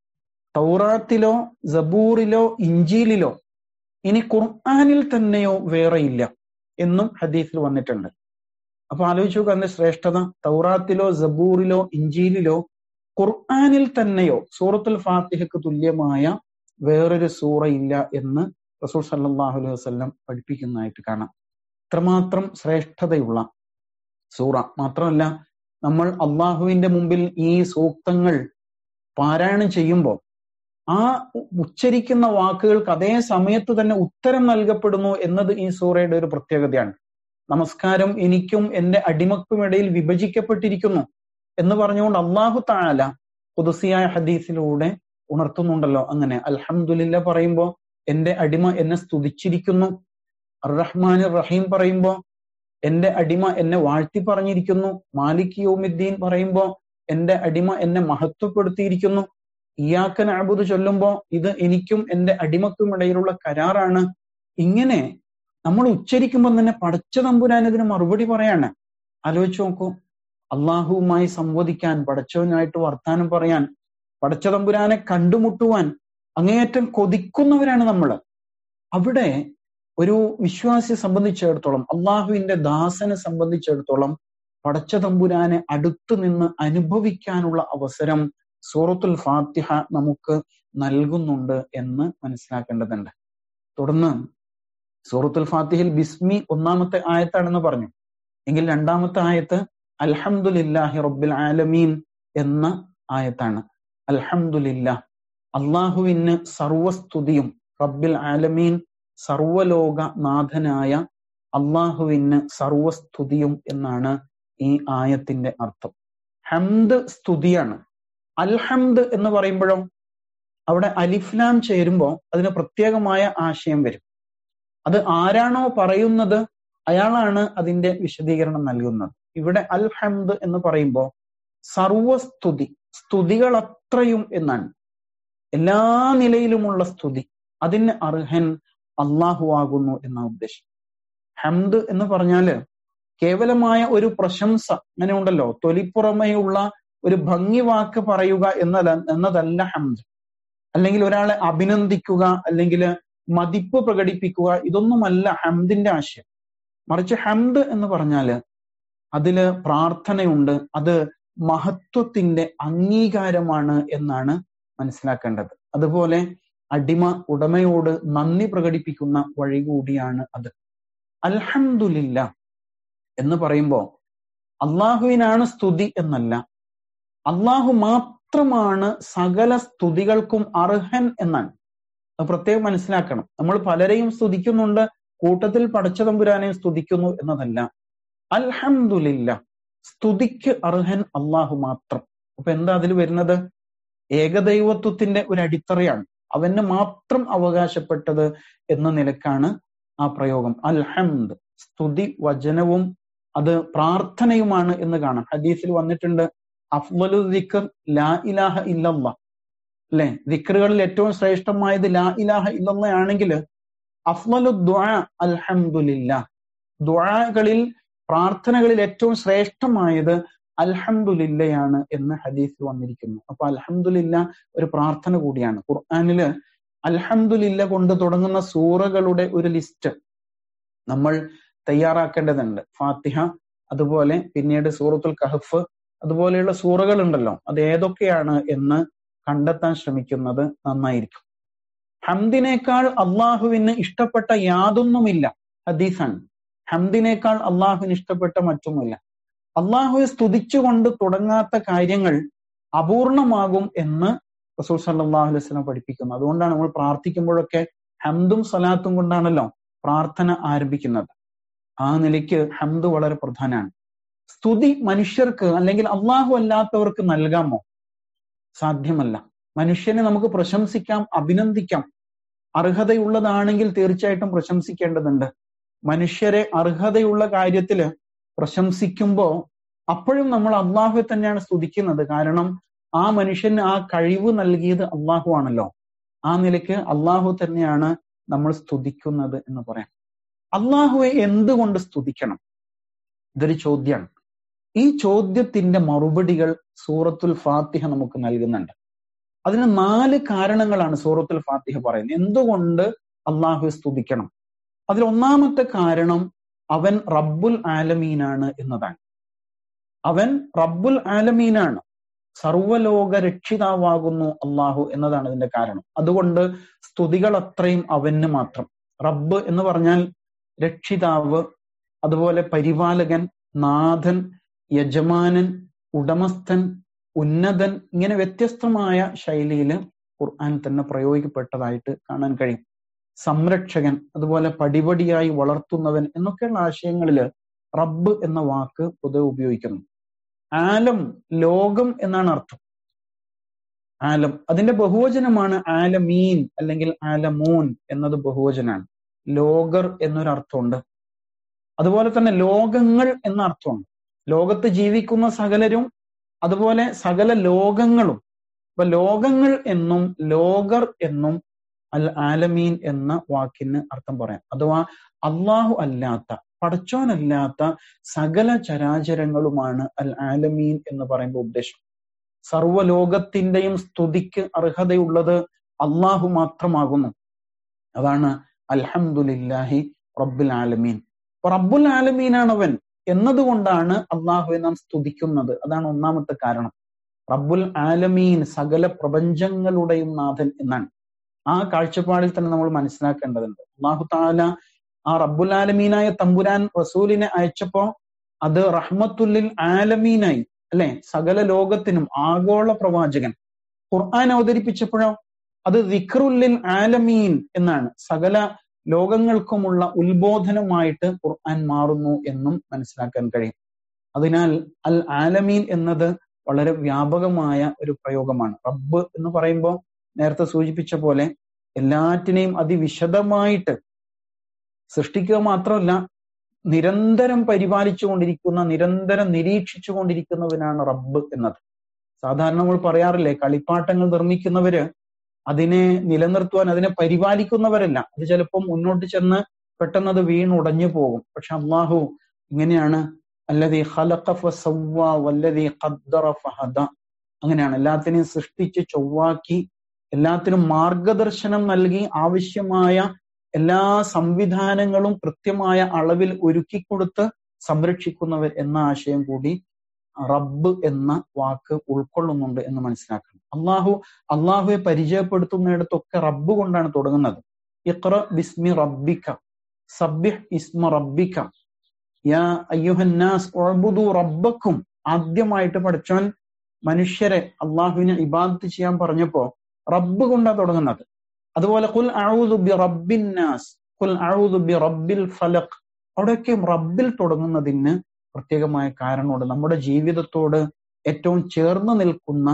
തൗറാത്തിലോ ജബൂറിലോ ഇഞ്ചിയിലോ ഇനി ഖുർആാനിൽ തന്നെയോ വേറെയില്ല എന്നും ഹദീസിൽ വന്നിട്ടുണ്ട് അപ്പൊ ആലോചിച്ചു നോക്കുക അതിന്റെ ശ്രേഷ്ഠത തൗറാത്തിലോ ജബൂറിലോ ഇഞ്ചിയിലോ ഖുർആാനിൽ തന്നെയോ സൂറത്തുൽ ഫാത്തിഹക്ക് തുല്യമായ വേറൊരു സൂറ ഇല്ല എന്ന് റസൂൽ സല്ലാഹു അലൈഹി വസ്ലം പഠിപ്പിക്കുന്നതായിട്ട് കാണാം ഇത്രമാത്രം ശ്രേഷ്ഠതയുള്ള സൂറ മാത്രമല്ല നമ്മൾ അള്ളാഹുവിന്റെ മുമ്പിൽ ഈ സൂക്തങ്ങൾ പാരായണം ചെയ്യുമ്പോൾ ആ ഉച്ചരിക്കുന്ന വാക്കുകൾക്ക് അതേ സമയത്ത് തന്നെ ഉത്തരം നൽകപ്പെടുന്നു എന്നത് ഈ സൂറയുടെ ഒരു പ്രത്യേകതയാണ് നമസ്കാരം എനിക്കും എന്റെ അടിമക്കുമിടയിൽ വിഭജിക്കപ്പെട്ടിരിക്കുന്നു എന്ന് പറഞ്ഞുകൊണ്ട് അള്ളാഹു താല കുതിസിയായ ഹദീസിലൂടെ ഉണർത്തുന്നുണ്ടല്ലോ അങ്ങനെ അൽഹംദുലില്ല പറയുമ്പോ എന്റെ അടിമ എന്നെ സ്തുതിച്ചിരിക്കുന്നു റഹ്മാൻ റഹീം പറയുമ്പോ എന്റെ അടിമ എന്നെ വാഴ്ത്തി പറഞ്ഞിരിക്കുന്നു മാലിക് യോമിദ്ദീൻ പറയുമ്പോ എന്റെ അടിമ എന്നെ മഹത്വപ്പെടുത്തിയിരിക്കുന്നു ഇയാക്കൻ അബുദ് ചൊല്ലുമ്പോ ഇത് എനിക്കും എന്റെ അടിമക്കും ഇടയിലുള്ള കരാറാണ് ഇങ്ങനെ നമ്മൾ ഉച്ചരിക്കുമ്പോൾ തന്നെ പടച്ച തമ്പുരാൻ ഇതിന് മറുപടി പറയാണ് ആലോചിച്ച് നോക്കൂ അള്ളാഹുവുമായി സംവദിക്കാൻ പടച്ചവനായിട്ട് വർത്താനം പറയാൻ പടച്ച തമ്പുരാനെ കണ്ടുമുട്ടുവാൻ അങ്ങേയറ്റം കൊതിക്കുന്നവരാണ് നമ്മൾ അവിടെ ഒരു വിശ്വാസിയെ സംബന്ധിച്ചിടത്തോളം അള്ളാഹുവിന്റെ ദാസനെ സംബന്ധിച്ചിടത്തോളം പടച്ച തമ്പുരാനെ അടുത്തു നിന്ന് അനുഭവിക്കാനുള്ള അവസരം സൂറത്തുൽ ഫാത്തിഹ നമുക്ക് നൽകുന്നുണ്ട് എന്ന് മനസ്സിലാക്കേണ്ടതുണ്ട് തുടർന്ന് സൂറത്തുൽ ഫാത്തിഹിൽ ബിസ്മി ഒന്നാമത്തെ ആയത്താണെന്ന് പറഞ്ഞു എങ്കിൽ രണ്ടാമത്തെ ആയത്ത് അൽഹംദുലില്ലാഹി റബ്ബിൽ ആലമീൻ എന്ന ആയത്താണ് അൽഹംദുലില്ല അള്ളാഹുവിന് സർവസ്തുതിയും റബ്ബിൽ ആലമീൻ സർവലോക നാഥനായ അള്ളാഹുവിന് സർവസ്തുതിയും എന്നാണ് ഈ ആയത്തിന്റെ അർത്ഥം ഹംദ് സ്തുതിയാണ് അൽഹംദ് എന്ന് പറയുമ്പോഴും അവിടെ അലിഫ്ലാം ചേരുമ്പോൾ അതിന് പ്രത്യേകമായ ആശയം വരും അത് ആരാണോ പറയുന്നത് അയാളാണ് അതിന്റെ വിശദീകരണം നൽകുന്നത് ഇവിടെ അൽഹംദ് എന്ന് പറയുമ്പോൾ സർവസ്തുതി സ്തുതികൾ അത്രയും എന്നാണ് എല്ലാ നിലയിലുമുള്ള സ്തുതി അതിന് അർഹൻ അള്ളാഹു ആകുന്നു എന്ന ഉദ്ദേശം ഹംദ് എന്ന് പറഞ്ഞാല് കേവലമായ ഒരു പ്രശംസ അങ്ങനെ ഉണ്ടല്ലോ തൊലിപ്പുറമെയുള്ള ഒരു ഭംഗി വാക്ക് പറയുക എന്നത എന്നതല്ല ഹംദ് അല്ലെങ്കിൽ ഒരാളെ അഭിനന്ദിക്കുക അല്ലെങ്കിൽ മതിപ്പ് പ്രകടിപ്പിക്കുക ഇതൊന്നുമല്ല ഹംദിന്റെ ആശയം മറിച്ച് ഹംദ് എന്ന് പറഞ്ഞാല് അതില് പ്രാർത്ഥനയുണ്ട് അത് മഹത്വത്തിന്റെ അംഗീകാരമാണ് എന്നാണ് മനസ്സിലാക്കേണ്ടത് അതുപോലെ അടിമ ഉടമയോട് നന്ദി പ്രകടിപ്പിക്കുന്ന വഴി കൂടിയാണ് അത് അൽഹംദുലില്ല എന്ന് പറയുമ്പോൾ അള്ളാഹുവിനാണ് സ്തുതി എന്നല്ല അള്ളാഹു മാത്രമാണ് സകല സ്തുതികൾക്കും അർഹൻ എന്നാണ് അത് പ്രത്യേകം മനസ്സിലാക്കണം നമ്മൾ പലരെയും സ്തുതിക്കുന്നുണ്ട് കൂട്ടത്തിൽ പടച്ച തമ്പുരാനെയും സ്തുതിക്കുന്നു എന്നതല്ല അൽഹംദുലില്ല സ്തുതിക്ക് അർഹൻ അള്ളാഹു മാത്രം അപ്പൊ എന്താ അതിൽ വരുന്നത് ഏകദൈവത്വത്തിന്റെ ഒരു അടിത്തറയാണ് അവന് മാത്രം അവകാശപ്പെട്ടത് എന്ന നിലക്കാണ് ആ പ്രയോഗം അൽഹംദ് സ്തുതി വചനവും അത് പ്രാർത്ഥനയുമാണ് എന്ന് കാണാം ഹദീസിൽ വന്നിട്ടുണ്ട് അഫ്വലു ദിക്കർ ലാ ഇലാഹ ഇല്ലല്ല അല്ലെ ദിക്കറുകളിൽ ഏറ്റവും ശ്രേഷ്ഠമായത് ലാ ഇലാഹ ഇല്ലല്ല ആണെങ്കിൽ അഫ്വലു ദ്വാ അൽഹംദുലില്ല ദ്വാകളിൽ പ്രാർത്ഥനകളിൽ ഏറ്റവും ശ്രേഷ്ഠമായത് അൽഹംദുലില്ലയാണ് എന്ന് ഹദീസിൽ വന്നിരിക്കുന്നു അപ്പൊ അൽഹംദുലില്ല ഒരു പ്രാർത്ഥന കൂടിയാണ് ഖുർആാനില് അൽഹംദുലില്ല കൊണ്ട് തുടങ്ങുന്ന സൂറകളുടെ ഒരു ലിസ്റ്റ് നമ്മൾ തയ്യാറാക്കേണ്ടതുണ്ട് ഫാത്തിഹ അതുപോലെ പിന്നീട് സൂറത്തുൽ കഹഫ് അതുപോലെയുള്ള സൂറകൾ ഉണ്ടല്ലോ അത് ഏതൊക്കെയാണ് എന്ന് കണ്ടെത്താൻ ശ്രമിക്കുന്നത് നന്നായിരിക്കും ഹംദിനേക്കാൾ അള്ളാഹുവിന് ഇഷ്ടപ്പെട്ട യാതൊന്നുമില്ല ഹദീസാണ് ഹംദിനേക്കാൾ അള്ളാഹുവിന് ഇഷ്ടപ്പെട്ട മറ്റൊന്നുമില്ല അള്ളാഹുവെ സ്തുതിച്ചുകൊണ്ട് തുടങ്ങാത്ത കാര്യങ്ങൾ അപൂർണമാകും എന്ന് റസൂൽ സല്ലാഹു അലൈഹി സ്വലം പഠിപ്പിക്കുന്നു അതുകൊണ്ടാണ് നമ്മൾ പ്രാർത്ഥിക്കുമ്പോഴൊക്കെ ഹംദും സലാത്തും കൊണ്ടാണല്ലോ പ്രാർത്ഥന ആരംഭിക്കുന്നത് ആ നിലയ്ക്ക് ഹംദ് വളരെ പ്രധാനമാണ് സ്തുതി മനുഷ്യർക്ക് അല്ലെങ്കിൽ അള്ളാഹു അല്ലാത്തവർക്ക് നൽകാമോ സാധ്യമല്ല മനുഷ്യനെ നമുക്ക് പ്രശംസിക്കാം അഭിനന്ദിക്കാം അർഹതയുള്ളതാണെങ്കിൽ തീർച്ചയായിട്ടും പ്രശംസിക്കേണ്ടതുണ്ട് മനുഷ്യരെ അർഹതയുള്ള കാര്യത്തില് പ്രശംസിക്കുമ്പോ അപ്പോഴും നമ്മൾ അള്ളാഹുവെ തന്നെയാണ് സ്തുതിക്കുന്നത് കാരണം ആ മനുഷ്യന് ആ കഴിവ് നൽകിയത് അള്ളാഹു ആണല്ലോ ആ നിലയ്ക്ക് അള്ളാഹു തന്നെയാണ് നമ്മൾ സ്തുതിക്കുന്നത് എന്ന് പറയാം അള്ളാഹുവെ എന്തുകൊണ്ട് സ്തുതിക്കണം ഇതൊരു ചോദ്യമാണ് ഈ ചോദ്യത്തിന്റെ മറുപടികൾ സൂറത്തുൽ ഫാത്തിഹ നമുക്ക് നൽകുന്നുണ്ട് അതിന് നാല് കാരണങ്ങളാണ് സൂറത്തുൽ ഫാത്തിഹ പറയുന്നത് എന്തുകൊണ്ട് അള്ളാഹു സ്തുതിക്കണം അതിൽ ഒന്നാമത്തെ കാരണം അവൻ റബ്ബുൽ ആലമീനാണ് എന്നതാണ് അവൻ റബ്ബുൽ ആലമീനാണ് സർവലോക രക്ഷിതാവാകുന്നു അള്ളാഹു എന്നതാണ് ഇതിന്റെ കാരണം അതുകൊണ്ട് സ്തുതികൾ അത്രയും അവന് മാത്രം റബ്ബ് എന്ന് പറഞ്ഞാൽ രക്ഷിതാവ് അതുപോലെ പരിപാലകൻ നാഥൻ യജമാനൻ ഉടമസ്ഥൻ ഉന്നതൻ ഇങ്ങനെ വ്യത്യസ്തമായ ശൈലിയിൽ ഖുർആൻ തന്നെ പ്രയോഗിക്കപ്പെട്ടതായിട്ട് കാണാൻ കഴിയും സംരക്ഷകൻ അതുപോലെ പടിപടിയായി വളർത്തുന്നവൻ എന്നൊക്കെയുള്ള ആശയങ്ങളിൽ റബ്ബ് എന്ന വാക്ക് പൊതുവെ ഉപയോഗിക്കുന്നു ആലം ലോകം എന്നാണ് അർത്ഥം ആലം അതിന്റെ ബഹുവചനമാണ് ആലമീൻ അല്ലെങ്കിൽ ആലമൂൻ എന്നത് ബഹുവചനാണ് ലോകർ എന്നൊരു അർത്ഥമുണ്ട് അതുപോലെ തന്നെ ലോകങ്ങൾ എന്ന അർത്ഥമുണ്ട് ലോകത്ത് ജീവിക്കുന്ന സകലരും അതുപോലെ സകല ലോകങ്ങളും ഇപ്പൊ ലോകങ്ങൾ എന്നും ലോകർ എന്നും അൽ ആലമീൻ എന്ന വാക്കിന് അർത്ഥം പറയാം അഥവാ അള്ളാഹു അല്ലാത്ത പടച്ചോനല്ലാത്ത സകല ചരാചരങ്ങളുമാണ് അൽ ആലമീൻ എന്ന് പറയുമ്പോൾ ഉദ്ദേശം സർവലോകത്തിന്റെയും സ്തുതിക്ക് അർഹതയുള്ളത് അള്ളാഹു മാത്രമാകുന്നു അതാണ് അൽഹംദുലില്ലാഹി റബ്ബുൽ ആലമീൻ റബ്ബുൽ ആലമീനാണ് അവൻ എന്നതുകൊണ്ടാണ് അള്ളാഹുവെ നാം സ്തുതിക്കുന്നത് അതാണ് ഒന്നാമത്തെ കാരണം റബ്ബുൽ ആലമീൻ സകല പ്രപഞ്ചങ്ങളുടെയും നാഥൻ എന്നാണ് ആ കാഴ്ചപ്പാടിൽ തന്നെ നമ്മൾ മനസ്സിലാക്കേണ്ടതുണ്ട് അള്ളാഹു താല ആ റബ്ബുൽ ആലമീനായ തമ്പുരാൻ റസൂലിനെ അയച്ചപ്പോ അത് റഹ്മത്തുല്ലിൽ ആലമീനായി അല്ലെ സകല ലോകത്തിനും ആഗോള പ്രവാചകൻ ഖുർആൻ അവതരിപ്പിച്ചപ്പോഴോ അത് ദിക്റുല്ലിൽ ആലമീൻ എന്നാണ് സകല ലോകങ്ങൾക്കുമുള്ള ഉത്ബോധനമായിട്ട് ഖുർആൻ മാറുന്നു എന്നും മനസ്സിലാക്കാൻ കഴിയും അതിനാൽ അൽ ആലമീൻ എന്നത് വളരെ വ്യാപകമായ ഒരു പ്രയോഗമാണ് റബ്ബ് എന്ന് പറയുമ്പോൾ നേരത്തെ സൂചിപ്പിച്ച പോലെ എല്ലാറ്റിനെയും അതിവിശദമായിട്ട് സൃഷ്ടിക്കുക മാത്രമല്ല നിരന്തരം പരിപാലിച്ചു കൊണ്ടിരിക്കുന്ന നിരന്തരം നിരീക്ഷിച്ചു കൊണ്ടിരിക്കുന്നവനാണ് റബ്ബ് എന്നത് സാധാരണ നമ്മൾ പറയാറില്ലേ കളിപ്പാട്ടങ്ങൾ നിർമ്മിക്കുന്നവര് അതിനെ നിലനിർത്തുവാൻ അതിനെ പരിപാലിക്കുന്നവരല്ല അത് ചിലപ്പോൾ മുന്നോട്ട് ചെന്ന് പെട്ടെന്ന് അത് വീണുടഞ്ഞു പോകും പക്ഷെ അള്ളാഹു ഇങ്ങനെയാണ് അല്ലതി വല്ലതി ഫഹദ അങ്ങനെയാണ് എല്ലാത്തിനെയും സൃഷ്ടിച്ച് ചൊവ്വാക്കി എല്ലാത്തിനും മാർഗദർശനം നൽകി ആവശ്യമായ എല്ലാ സംവിധാനങ്ങളും കൃത്യമായ അളവിൽ ഒരുക്കിക്കൊടുത്ത് സംരക്ഷിക്കുന്നവർ എന്ന ആശയം കൂടി റബ്ബ് എന്ന വാക്ക് ഉൾക്കൊള്ളുന്നുണ്ട് എന്ന് മനസ്സിലാക്കണം അള്ളാഹു അള്ളാഹുവെ പരിചയപ്പെടുത്തുന്നിടത്തൊക്കെ റബ്ബ് കൊണ്ടാണ് തുടങ്ങുന്നത് ഇഖ്റ ബിസ്മി റബ്ബിക്ക സബ്ബിഹ് ഇസ്മ റബ്ബിക്ക യാ അയ്യുഹന്നാസ് ഉഅ്ബുദു റബ്ബക്കും ആദ്യമായിട്ട് പഠിച്ചവൻ മനുഷ്യരെ അള്ളാഹുവിനെ ഇബാദത്ത് ചെയ്യാൻ പറഞ്ഞപ്പോ റബ്ബ് കൊണ്ടാണ് തുടങ്ങുന്നത് അതുപോലെ കുൽ അഊദു ബി റബ്ബിൻ നാസ് കുൽ അഊദു ബി റബ്ബിൽ ഫലഖ് അവിടെയൊക്കെ റബ്ബിൽ തുടങ്ങുന്നതിന് പ്രത്യേകമായ കാരണമുണ്ട് നമ്മുടെ ജീവിതത്തോട് ഏറ്റവും ചേർന്ന് നിൽക്കുന്ന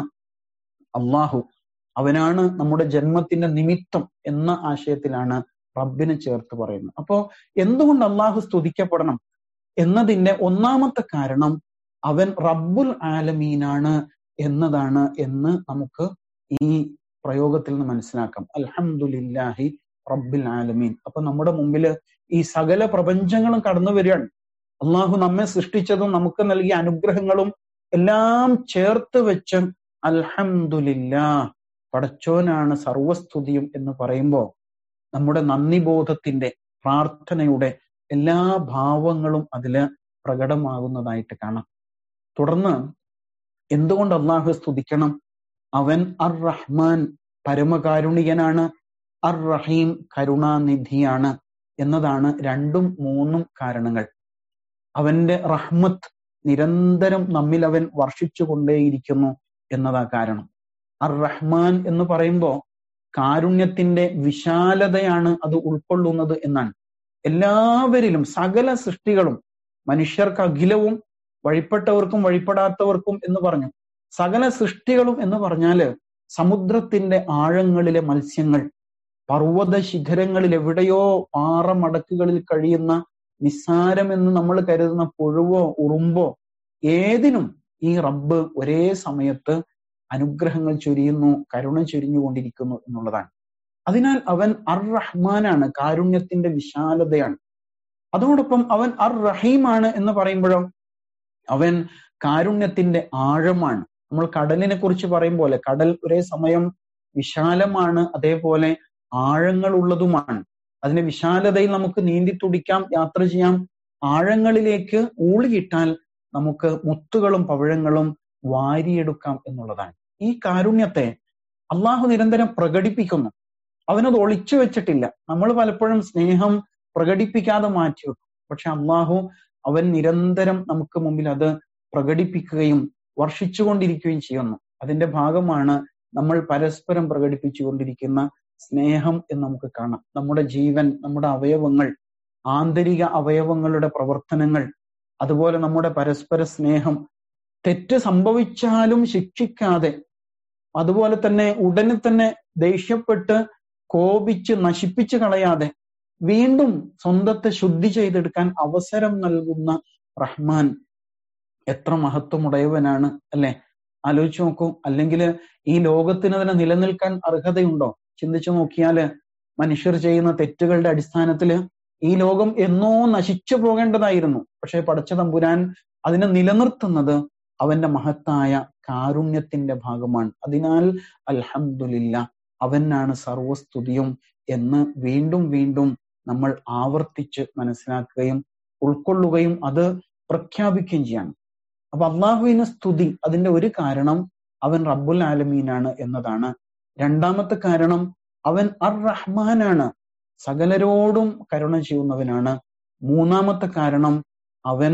അള്ളാഹു അവനാണ് നമ്മുടെ ജന്മത്തിന്റെ നിമിത്തം എന്ന ആശയത്തിലാണ് റബ്ബിനെ ചേർത്ത് പറയുന്നത് അപ്പോ എന്തുകൊണ്ട് അള്ളാഹു സ്തുതിക്കപ്പെടണം എന്നതിന്റെ ഒന്നാമത്തെ കാരണം അവൻ റബ്ബുൽ ആലമീനാണ് എന്നതാണ് എന്ന് നമുക്ക് ഈ പ്രയോഗത്തിൽ നിന്ന് മനസ്സിലാക്കാം അൽഹംദുലില്ലാഹി റബ്ബിൽ ആലമീൻ അപ്പൊ നമ്മുടെ മുമ്പില് ഈ സകല പ്രപഞ്ചങ്ങളും കടന്നു വരികയാണ് അള്ളാഹു നമ്മെ സൃഷ്ടിച്ചതും നമുക്ക് നൽകിയ അനുഗ്രഹങ്ങളും എല്ലാം ചേർത്ത് വെച്ച് അൽഹംദുലില്ലാ പടച്ചോനാണ് സർവസ്തുതിയും എന്ന് പറയുമ്പോൾ നമ്മുടെ നന്ദിബോധത്തിന്റെ പ്രാർത്ഥനയുടെ എല്ലാ ഭാവങ്ങളും അതില് പ്രകടമാകുന്നതായിട്ട് കാണാം തുടർന്ന് എന്തുകൊണ്ട് അള്ളാഹു സ്തുതിക്കണം അവൻ അർ റഹ്മാൻ പരമകാരുണികനാണ് അർ റഹീം കരുണാനിധിയാണ് എന്നതാണ് രണ്ടും മൂന്നും കാരണങ്ങൾ അവന്റെ റഹ്മത്ത് നിരന്തരം നമ്മിൽ അവൻ വർഷിച്ചു കൊണ്ടേയിരിക്കുന്നു എന്നതാ കാരണം അർ റഹ്മാൻ എന്ന് പറയുമ്പോൾ കാരുണ്യത്തിന്റെ വിശാലതയാണ് അത് ഉൾക്കൊള്ളുന്നത് എന്നാണ് എല്ലാവരിലും സകല സൃഷ്ടികളും മനുഷ്യർക്ക് അഖിലവും വഴിപ്പെട്ടവർക്കും വഴിപ്പെടാത്തവർക്കും എന്ന് പറഞ്ഞു സകല സൃഷ്ടികളും എന്ന് പറഞ്ഞാല് സമുദ്രത്തിന്റെ ആഴങ്ങളിലെ മത്സ്യങ്ങൾ പർവ്വത ശിഖരങ്ങളിൽ എവിടെയോ പാറമടക്കുകളിൽ കഴിയുന്ന നിസ്സാരമെന്ന് നമ്മൾ കരുതുന്ന പുഴുവോ ഉറുമ്പോ ഏതിനും ഈ റബ്ബ് ഒരേ സമയത്ത് അനുഗ്രഹങ്ങൾ ചൊരിയുന്നു കരുണ ചൊരിഞ്ഞുകൊണ്ടിരിക്കുന്നു എന്നുള്ളതാണ് അതിനാൽ അവൻ അർ റഹ്മാനാണ് കാരുണ്യത്തിന്റെ വിശാലതയാണ് അതോടൊപ്പം അവൻ അർ റഹീമാണ് എന്ന് പറയുമ്പോഴോ അവൻ കാരുണ്യത്തിന്റെ ആഴമാണ് നമ്മൾ കടലിനെ കുറിച്ച് പറയും പോലെ കടൽ ഒരേ സമയം വിശാലമാണ് അതേപോലെ ആഴങ്ങളുള്ളതുമാണ് അതിന്റെ വിശാലതയിൽ നമുക്ക് നീന്തി തുടിക്കാം യാത്ര ചെയ്യാം ആഴങ്ങളിലേക്ക് ഊളിയിട്ടാൽ നമുക്ക് മുത്തുകളും പവിഴങ്ങളും വാരിയെടുക്കാം എന്നുള്ളതാണ് ഈ കാരുണ്യത്തെ അള്ളാഹു നിരന്തരം പ്രകടിപ്പിക്കുന്നു അവനത് ഒളിച്ചു വെച്ചിട്ടില്ല നമ്മൾ പലപ്പോഴും സ്നേഹം പ്രകടിപ്പിക്കാതെ മാറ്റി വെക്കും പക്ഷെ അള്ളാഹു അവൻ നിരന്തരം നമുക്ക് മുമ്പിൽ അത് പ്രകടിപ്പിക്കുകയും വർഷിച്ചുകൊണ്ടിരിക്കുകയും ചെയ്യുന്നു അതിന്റെ ഭാഗമാണ് നമ്മൾ പരസ്പരം പ്രകടിപ്പിച്ചുകൊണ്ടിരിക്കുന്ന സ്നേഹം എന്ന് നമുക്ക് കാണാം നമ്മുടെ ജീവൻ നമ്മുടെ അവയവങ്ങൾ ആന്തരിക അവയവങ്ങളുടെ പ്രവർത്തനങ്ങൾ അതുപോലെ നമ്മുടെ പരസ്പര സ്നേഹം തെറ്റ് സംഭവിച്ചാലും ശിക്ഷിക്കാതെ അതുപോലെ തന്നെ ഉടനെ തന്നെ ദേഷ്യപ്പെട്ട് കോപിച്ച് നശിപ്പിച്ചു കളയാതെ വീണ്ടും സ്വന്തത്തെ ശുദ്ധി ചെയ്തെടുക്കാൻ അവസരം നൽകുന്ന റഹ്മാൻ എത്ര മഹത്വമുടയവനാണ് അല്ലെ ആലോചിച്ചു നോക്കൂ അല്ലെങ്കിൽ ഈ ലോകത്തിന് തന്നെ നിലനിൽക്കാൻ അർഹതയുണ്ടോ ചിന്തിച്ചു നോക്കിയാല് മനുഷ്യർ ചെയ്യുന്ന തെറ്റുകളുടെ അടിസ്ഥാനത്തില് ഈ ലോകം എന്നോ നശിച്ചു പോകേണ്ടതായിരുന്നു പക്ഷെ പടച്ച തമ്പുരാൻ അതിനെ നിലനിർത്തുന്നത് അവന്റെ മഹത്തായ കാരുണ്യത്തിന്റെ ഭാഗമാണ് അതിനാൽ അൽഹംദുലില്ല അവനാണ് സർവസ്തുതിയും എന്ന് വീണ്ടും വീണ്ടും നമ്മൾ ആവർത്തിച്ച് മനസ്സിലാക്കുകയും ഉൾക്കൊള്ളുകയും അത് പ്രഖ്യാപിക്കുകയും ചെയ്യണം അപ്പൊ അള്ളാഹുവിന് സ്തുതി അതിന്റെ ഒരു കാരണം അവൻ റബ്ബുൽ ആലമീനാണ് എന്നതാണ് രണ്ടാമത്തെ കാരണം അവൻ അർ റഹ്മാനാണ് സകലരോടും കരുണ ചെയ്യുന്നവനാണ് മൂന്നാമത്തെ കാരണം അവൻ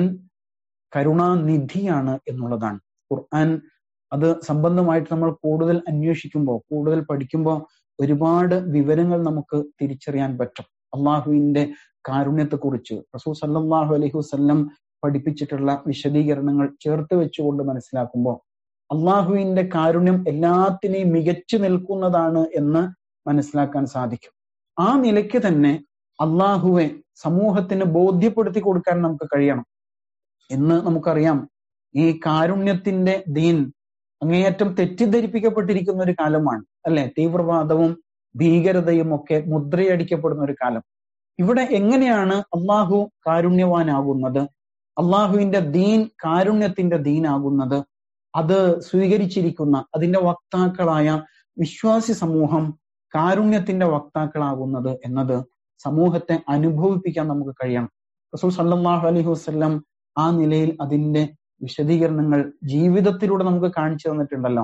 കരുണാനിധിയാണ് എന്നുള്ളതാണ് ഖുർആൻ അത് സംബന്ധമായിട്ട് നമ്മൾ കൂടുതൽ അന്വേഷിക്കുമ്പോൾ കൂടുതൽ പഠിക്കുമ്പോൾ ഒരുപാട് വിവരങ്ങൾ നമുക്ക് തിരിച്ചറിയാൻ പറ്റും അള്ളാഹുവിന്റെ കാരുണ്യത്തെക്കുറിച്ച് റസൂൽ സല്ലാഹു അലൈഹി വസ്ല്ലം പഠിപ്പിച്ചിട്ടുള്ള വിശദീകരണങ്ങൾ ചേർത്ത് വെച്ചുകൊണ്ട് മനസ്സിലാക്കുമ്പോൾ അള്ളാഹുവിന്റെ കാരുണ്യം എല്ലാത്തിനെയും മികച്ചു നിൽക്കുന്നതാണ് എന്ന് മനസ്സിലാക്കാൻ സാധിക്കും ആ നിലയ്ക്ക് തന്നെ അള്ളാഹുവെ സമൂഹത്തിന് ബോധ്യപ്പെടുത്തി കൊടുക്കാൻ നമുക്ക് കഴിയണം എന്ന് നമുക്കറിയാം ഈ കാരുണ്യത്തിന്റെ ദീൻ അങ്ങേയറ്റം തെറ്റിദ്ധരിപ്പിക്കപ്പെട്ടിരിക്കുന്ന ഒരു കാലമാണ് അല്ലെ തീവ്രവാദവും ഭീകരതയും ഒക്കെ മുദ്രയടിക്കപ്പെടുന്ന ഒരു കാലം ഇവിടെ എങ്ങനെയാണ് അള്ളാഹു കാരുണ്യവാനാകുന്നത് അള്ളാഹുവിന്റെ ദീൻ കാരുണ്യത്തിന്റെ ദീനാകുന്നത് അത് സ്വീകരിച്ചിരിക്കുന്ന അതിന്റെ വക്താക്കളായ വിശ്വാസി സമൂഹം കാരുണ്യത്തിന്റെ വക്താക്കളാകുന്നത് എന്നത് സമൂഹത്തെ അനുഭവിപ്പിക്കാൻ നമുക്ക് കഴിയണം റസൂൽ സല്ലാഹു അലൈഹി വസ്ലം ആ നിലയിൽ അതിന്റെ വിശദീകരണങ്ങൾ ജീവിതത്തിലൂടെ നമുക്ക് കാണിച്ചു തന്നിട്ടുണ്ടല്ലോ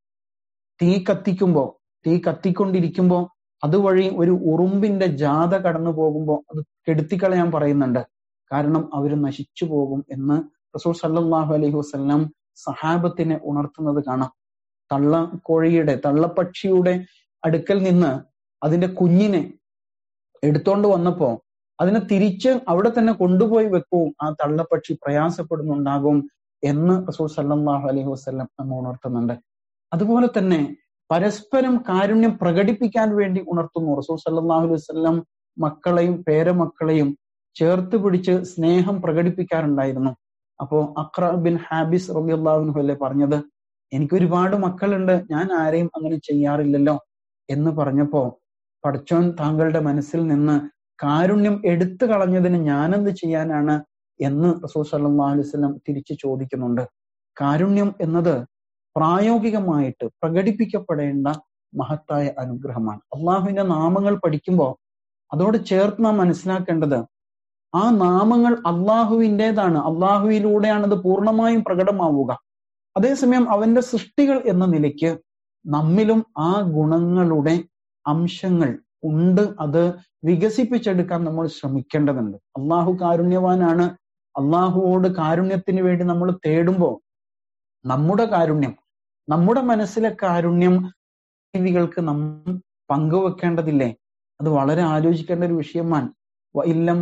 തീ കത്തിക്കുമ്പോ തീ കത്തിക്കൊണ്ടിരിക്കുമ്പോ അതുവഴി ഒരു ഉറുമ്പിന്റെ ജാഥ കടന്നു പോകുമ്പോൾ അത് കെടുത്തിക്കളയാൻ പറയുന്നുണ്ട് കാരണം അവർ നശിച്ചു പോകും എന്ന് റസൂൽ സല്ലാഹു അലൈഹി വസ്ല്ലാം സഹാബത്തിനെ ഉണർത്തുന്നത് കാണാം തള്ളക്കോഴിയുടെ തള്ളപ്പക്ഷിയുടെ അടുക്കൽ നിന്ന് അതിന്റെ കുഞ്ഞിനെ എടുത്തോണ്ട് വന്നപ്പോ അതിനെ തിരിച്ച് അവിടെ തന്നെ കൊണ്ടുപോയി വെക്കൂ ആ തള്ളപ്പക്ഷി പ്രയാസപ്പെടുന്നുണ്ടാകും എന്ന് റസൂൽ സല്ലല്ലാഹു അലൈഹി വസല്ലം നമ്മെ ഉണർത്തുന്നുണ്ട് അതുപോലെ തന്നെ പരസ്പരം കാരുണ്യം പ്രകടിപ്പിക്കാൻ വേണ്ടി ഉണർത്തുന്നു റസൂൽ സല്ലല്ലാഹു അലൈഹി വസല്ലം മക്കളെയും പേരമക്കളെയും ചേർത്ത് പിടിച്ച് സ്നേഹം പ്രകടിപ്പിക്കാറുണ്ടായിരുന്നു അപ്പോ അക്ര ബിൻ ഹാബിസ് റബിയുള്ളാഹുനു അല്ലേ പറഞ്ഞത് എനിക്ക് ഒരുപാട് മക്കളുണ്ട് ഞാൻ ആരെയും അങ്ങനെ ചെയ്യാറില്ലല്ലോ എന്ന് പറഞ്ഞപ്പോ പഠിച്ചോൻ താങ്കളുടെ മനസ്സിൽ നിന്ന് കാരുണ്യം എടുത്തു കളഞ്ഞതിന് ഞാനെന്ത് ചെയ്യാനാണ് എന്ന് റസൂൽ സല്ലല്ലാഹു അലൈഹി വസല്ലം തിരിച്ചു ചോദിക്കുന്നുണ്ട് കാരുണ്യം എന്നത് പ്രായോഗികമായിട്ട് പ്രകടിപ്പിക്കപ്പെടേണ്ട മഹത്തായ അനുഗ്രഹമാണ് അള്ളാഹുവിന്റെ നാമങ്ങൾ പഠിക്കുമ്പോൾ അതോട് ചേർത്ത് നാം മനസ്സിലാക്കേണ്ടത് ആ നാമങ്ങൾ അള്ളാഹുവിൻ്റെതാണ് അള്ളാഹുവിലൂടെയാണ് അത് പൂർണ്ണമായും പ്രകടമാവുക അതേസമയം അവന്റെ സൃഷ്ടികൾ എന്ന നിലയ്ക്ക് നമ്മിലും ആ ഗുണങ്ങളുടെ അംശങ്ങൾ ഉണ്ട് അത് വികസിപ്പിച്ചെടുക്കാൻ നമ്മൾ ശ്രമിക്കേണ്ടതുണ്ട് അള്ളാഹു കാരുണ്യവാനാണ് അള്ളാഹുവോട് കാരുണ്യത്തിന് വേണ്ടി നമ്മൾ തേടുമ്പോൾ നമ്മുടെ കാരുണ്യം നമ്മുടെ മനസ്സിലെ കാരുണ്യം ജീവികൾക്ക് നമ്മൾ പങ്കുവെക്കേണ്ടതില്ലേ അത് വളരെ ആലോചിക്കേണ്ട ഒരു വിഷയമാണ് ഇല്ലം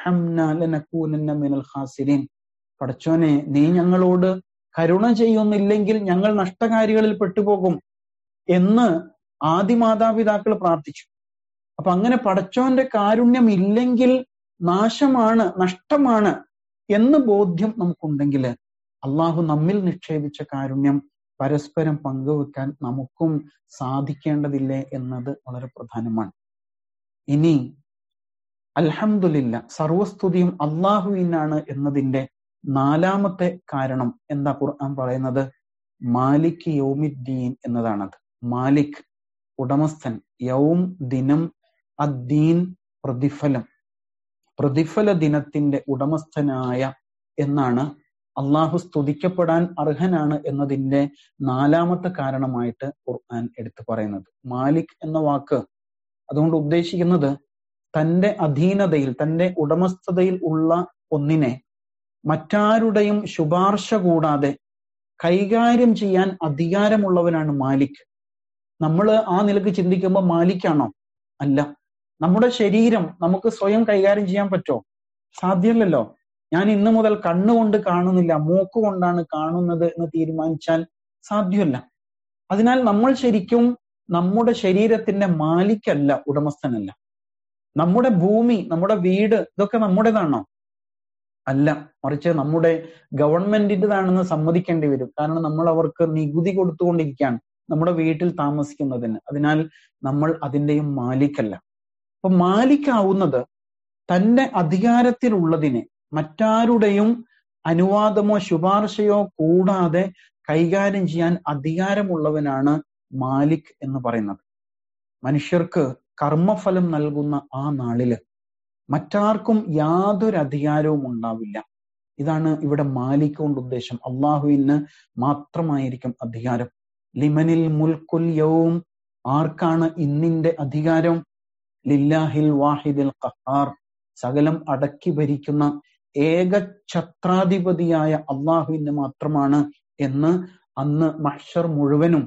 മിനൽ ഖാസിരീൻ പടച്ചോനെ നീ ഞങ്ങളോട് കരുണ ചെയ്യുന്നില്ലെങ്കിൽ ഞങ്ങൾ നഷ്ടകാരികളിൽ പെട്ടുപോകും എന്ന് ആദി മാതാപിതാക്കൾ പ്രാർത്ഥിച്ചു അപ്പൊ അങ്ങനെ പടച്ചോന്റെ കാരുണ്യം ഇല്ലെങ്കിൽ നാശമാണ് നഷ്ടമാണ് എന്ന് ബോധ്യം നമുക്കുണ്ടെങ്കിൽ അള്ളാഹു നമ്മിൽ നിക്ഷേപിച്ച കാരുണ്യം പരസ്പരം പങ്കുവെക്കാൻ നമുക്കും സാധിക്കേണ്ടതില്ലേ എന്നത് വളരെ പ്രധാനമാണ് ഇനി അൽഹംദുലില്ല സർവസ്തുതിയും അള്ളാഹുവിനാണ് എന്നതിന്റെ നാലാമത്തെ കാരണം എന്താ ഖുർആൻ പറയുന്നത് മാലിക് യൗമിദ്ദീൻ എന്നതാണത് മാലിക് ഉടമസ്ഥൻ യൗം ദിനം അദ്ദീൻ പ്രതിഫലം പ്രതിഫല ദിനത്തിന്റെ ഉടമസ്ഥനായ എന്നാണ് അള്ളാഹു സ്തുതിക്കപ്പെടാൻ അർഹനാണ് എന്നതിന്റെ നാലാമത്തെ കാരണമായിട്ട് ഖുർആൻ എടുത്തു പറയുന്നത് മാലിക് എന്ന വാക്ക് അതുകൊണ്ട് ഉദ്ദേശിക്കുന്നത് തന്റെ അധീനതയിൽ തന്റെ ഉടമസ്ഥതയിൽ ഉള്ള ഒന്നിനെ മറ്റാരുടെയും ശുപാർശ കൂടാതെ കൈകാര്യം ചെയ്യാൻ അധികാരമുള്ളവനാണ് മാലിക് നമ്മൾ ആ നിലക്ക് ചിന്തിക്കുമ്പോൾ മാലിക്കാണോ അല്ല നമ്മുടെ ശരീരം നമുക്ക് സ്വയം കൈകാര്യം ചെയ്യാൻ പറ്റോ സാധ്യമല്ലല്ലോ ഞാൻ ഇന്നു മുതൽ കണ്ണുകൊണ്ട് കാണുന്നില്ല മൂക്കുകൊണ്ടാണ് കാണുന്നത് എന്ന് തീരുമാനിച്ചാൽ സാധ്യമല്ല അതിനാൽ നമ്മൾ ശരിക്കും നമ്മുടെ ശരീരത്തിന്റെ മാലിക്കല്ല ഉടമസ്ഥനല്ല നമ്മുടെ ഭൂമി നമ്മുടെ വീട് ഇതൊക്കെ നമ്മുടേതാണോ അല്ല മറിച്ച് നമ്മുടെ ഗവൺമെന്റിൻ്റെതാണെന്ന് സമ്മതിക്കേണ്ടി വരും കാരണം നമ്മൾ അവർക്ക് നികുതി കൊടുത്തുകൊണ്ടിരിക്കുകയാണ് നമ്മുടെ വീട്ടിൽ താമസിക്കുന്നതിന് അതിനാൽ നമ്മൾ അതിന്റെയും മാലിക്കല്ല അപ്പൊ മാലിക്കാവുന്നത് തന്റെ അധികാരത്തിലുള്ളതിനെ മറ്റാരുടെയും അനുവാദമോ ശുപാർശയോ കൂടാതെ കൈകാര്യം ചെയ്യാൻ അധികാരമുള്ളവനാണ് മാലിക് എന്ന് പറയുന്നത് മനുഷ്യർക്ക് കർമ്മഫലം നൽകുന്ന ആ നാളില് മറ്റാർക്കും യാതൊരു അധികാരവും ഉണ്ടാവില്ല ഇതാണ് ഇവിടെ മാലിക് കൊണ്ട് ഉദ്ദേശം അള്ളാഹുവിന് മാത്രമായിരിക്കും അധികാരം ലിമനിൽ മുൽക്കുൽ യവും ആർക്കാണ് ഇന്നിന്റെ അധികാരം ലില്ലാഹിൽ വാഹിദിൽ ഖഹാർ സകലം അടക്കി ഭരിക്കുന്ന ഏക ഛത്രാധിപതിയായ അള്ളാഹുവിന് മാത്രമാണ് എന്ന് അന്ന് മഹ്ഷർ മുഴുവനും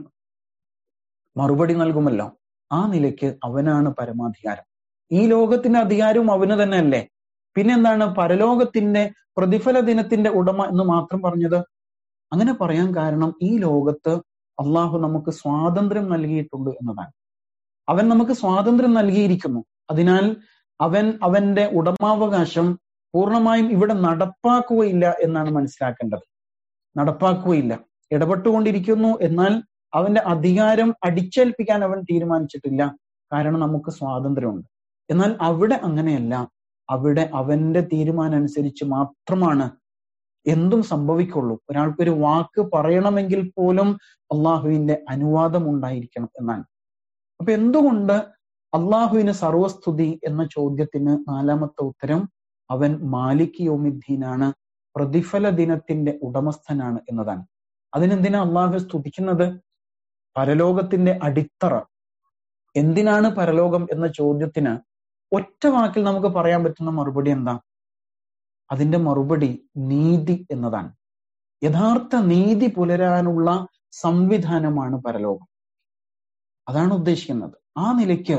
മറുപടി നൽകുമല്ലോ ആ നിലയ്ക്ക് അവനാണ് പരമാധികാരം ഈ ലോകത്തിന്റെ അധികാരവും അവന് തന്നെ അല്ലേ പിന്നെന്താണ് പരലോകത്തിന്റെ പ്രതിഫല ദിനത്തിന്റെ ഉടമ എന്ന് മാത്രം പറഞ്ഞത് അങ്ങനെ പറയാൻ കാരണം ഈ ലോകത്ത് അള്ളാഹു നമുക്ക് സ്വാതന്ത്ര്യം നൽകിയിട്ടുണ്ട് എന്നതാണ് അവൻ നമുക്ക് സ്വാതന്ത്ര്യം നൽകിയിരിക്കുന്നു അതിനാൽ അവൻ അവന്റെ ഉടമാവകാശം പൂർണ്ണമായും ഇവിടെ നടപ്പാക്കുകയില്ല എന്നാണ് മനസ്സിലാക്കേണ്ടത് നടപ്പാക്കുകയില്ല ഇടപെട്ടുകൊണ്ടിരിക്കുന്നു എന്നാൽ അവന്റെ അധികാരം അടിച്ചേൽപ്പിക്കാൻ അവൻ തീരുമാനിച്ചിട്ടില്ല കാരണം നമുക്ക് സ്വാതന്ത്ര്യമുണ്ട് എന്നാൽ അവിടെ അങ്ങനെയല്ല അവിടെ അവന്റെ തീരുമാനം അനുസരിച്ച് മാത്രമാണ് എന്തും സംഭവിക്കുള്ളൂ ഒരാൾക്കൊരു വാക്ക് പറയണമെങ്കിൽ പോലും അള്ളാഹുവിന്റെ അനുവാദം ഉണ്ടായിരിക്കണം എന്നാണ് അപ്പൊ എന്തുകൊണ്ട് അള്ളാഹുവിന് സർവസ്തുതി എന്ന ചോദ്യത്തിന് നാലാമത്തെ ഉത്തരം അവൻ മാലിക് യോമിദ്ദീനാണ് പ്രതിഫല ദിനത്തിന്റെ ഉടമസ്ഥനാണ് എന്നതാണ് അതിനെന്തിനാ അള്ളാഹു സ്തുതിക്കുന്നത് പരലോകത്തിന്റെ അടിത്തറ എന്തിനാണ് പരലോകം എന്ന ചോദ്യത്തിന് ഒറ്റ വാക്കിൽ നമുക്ക് പറയാൻ പറ്റുന്ന മറുപടി എന്താ അതിന്റെ മറുപടി നീതി എന്നതാണ് യഥാർത്ഥ നീതി പുലരാനുള്ള സംവിധാനമാണ് പരലോകം അതാണ് ഉദ്ദേശിക്കുന്നത് ആ നിലയ്ക്ക്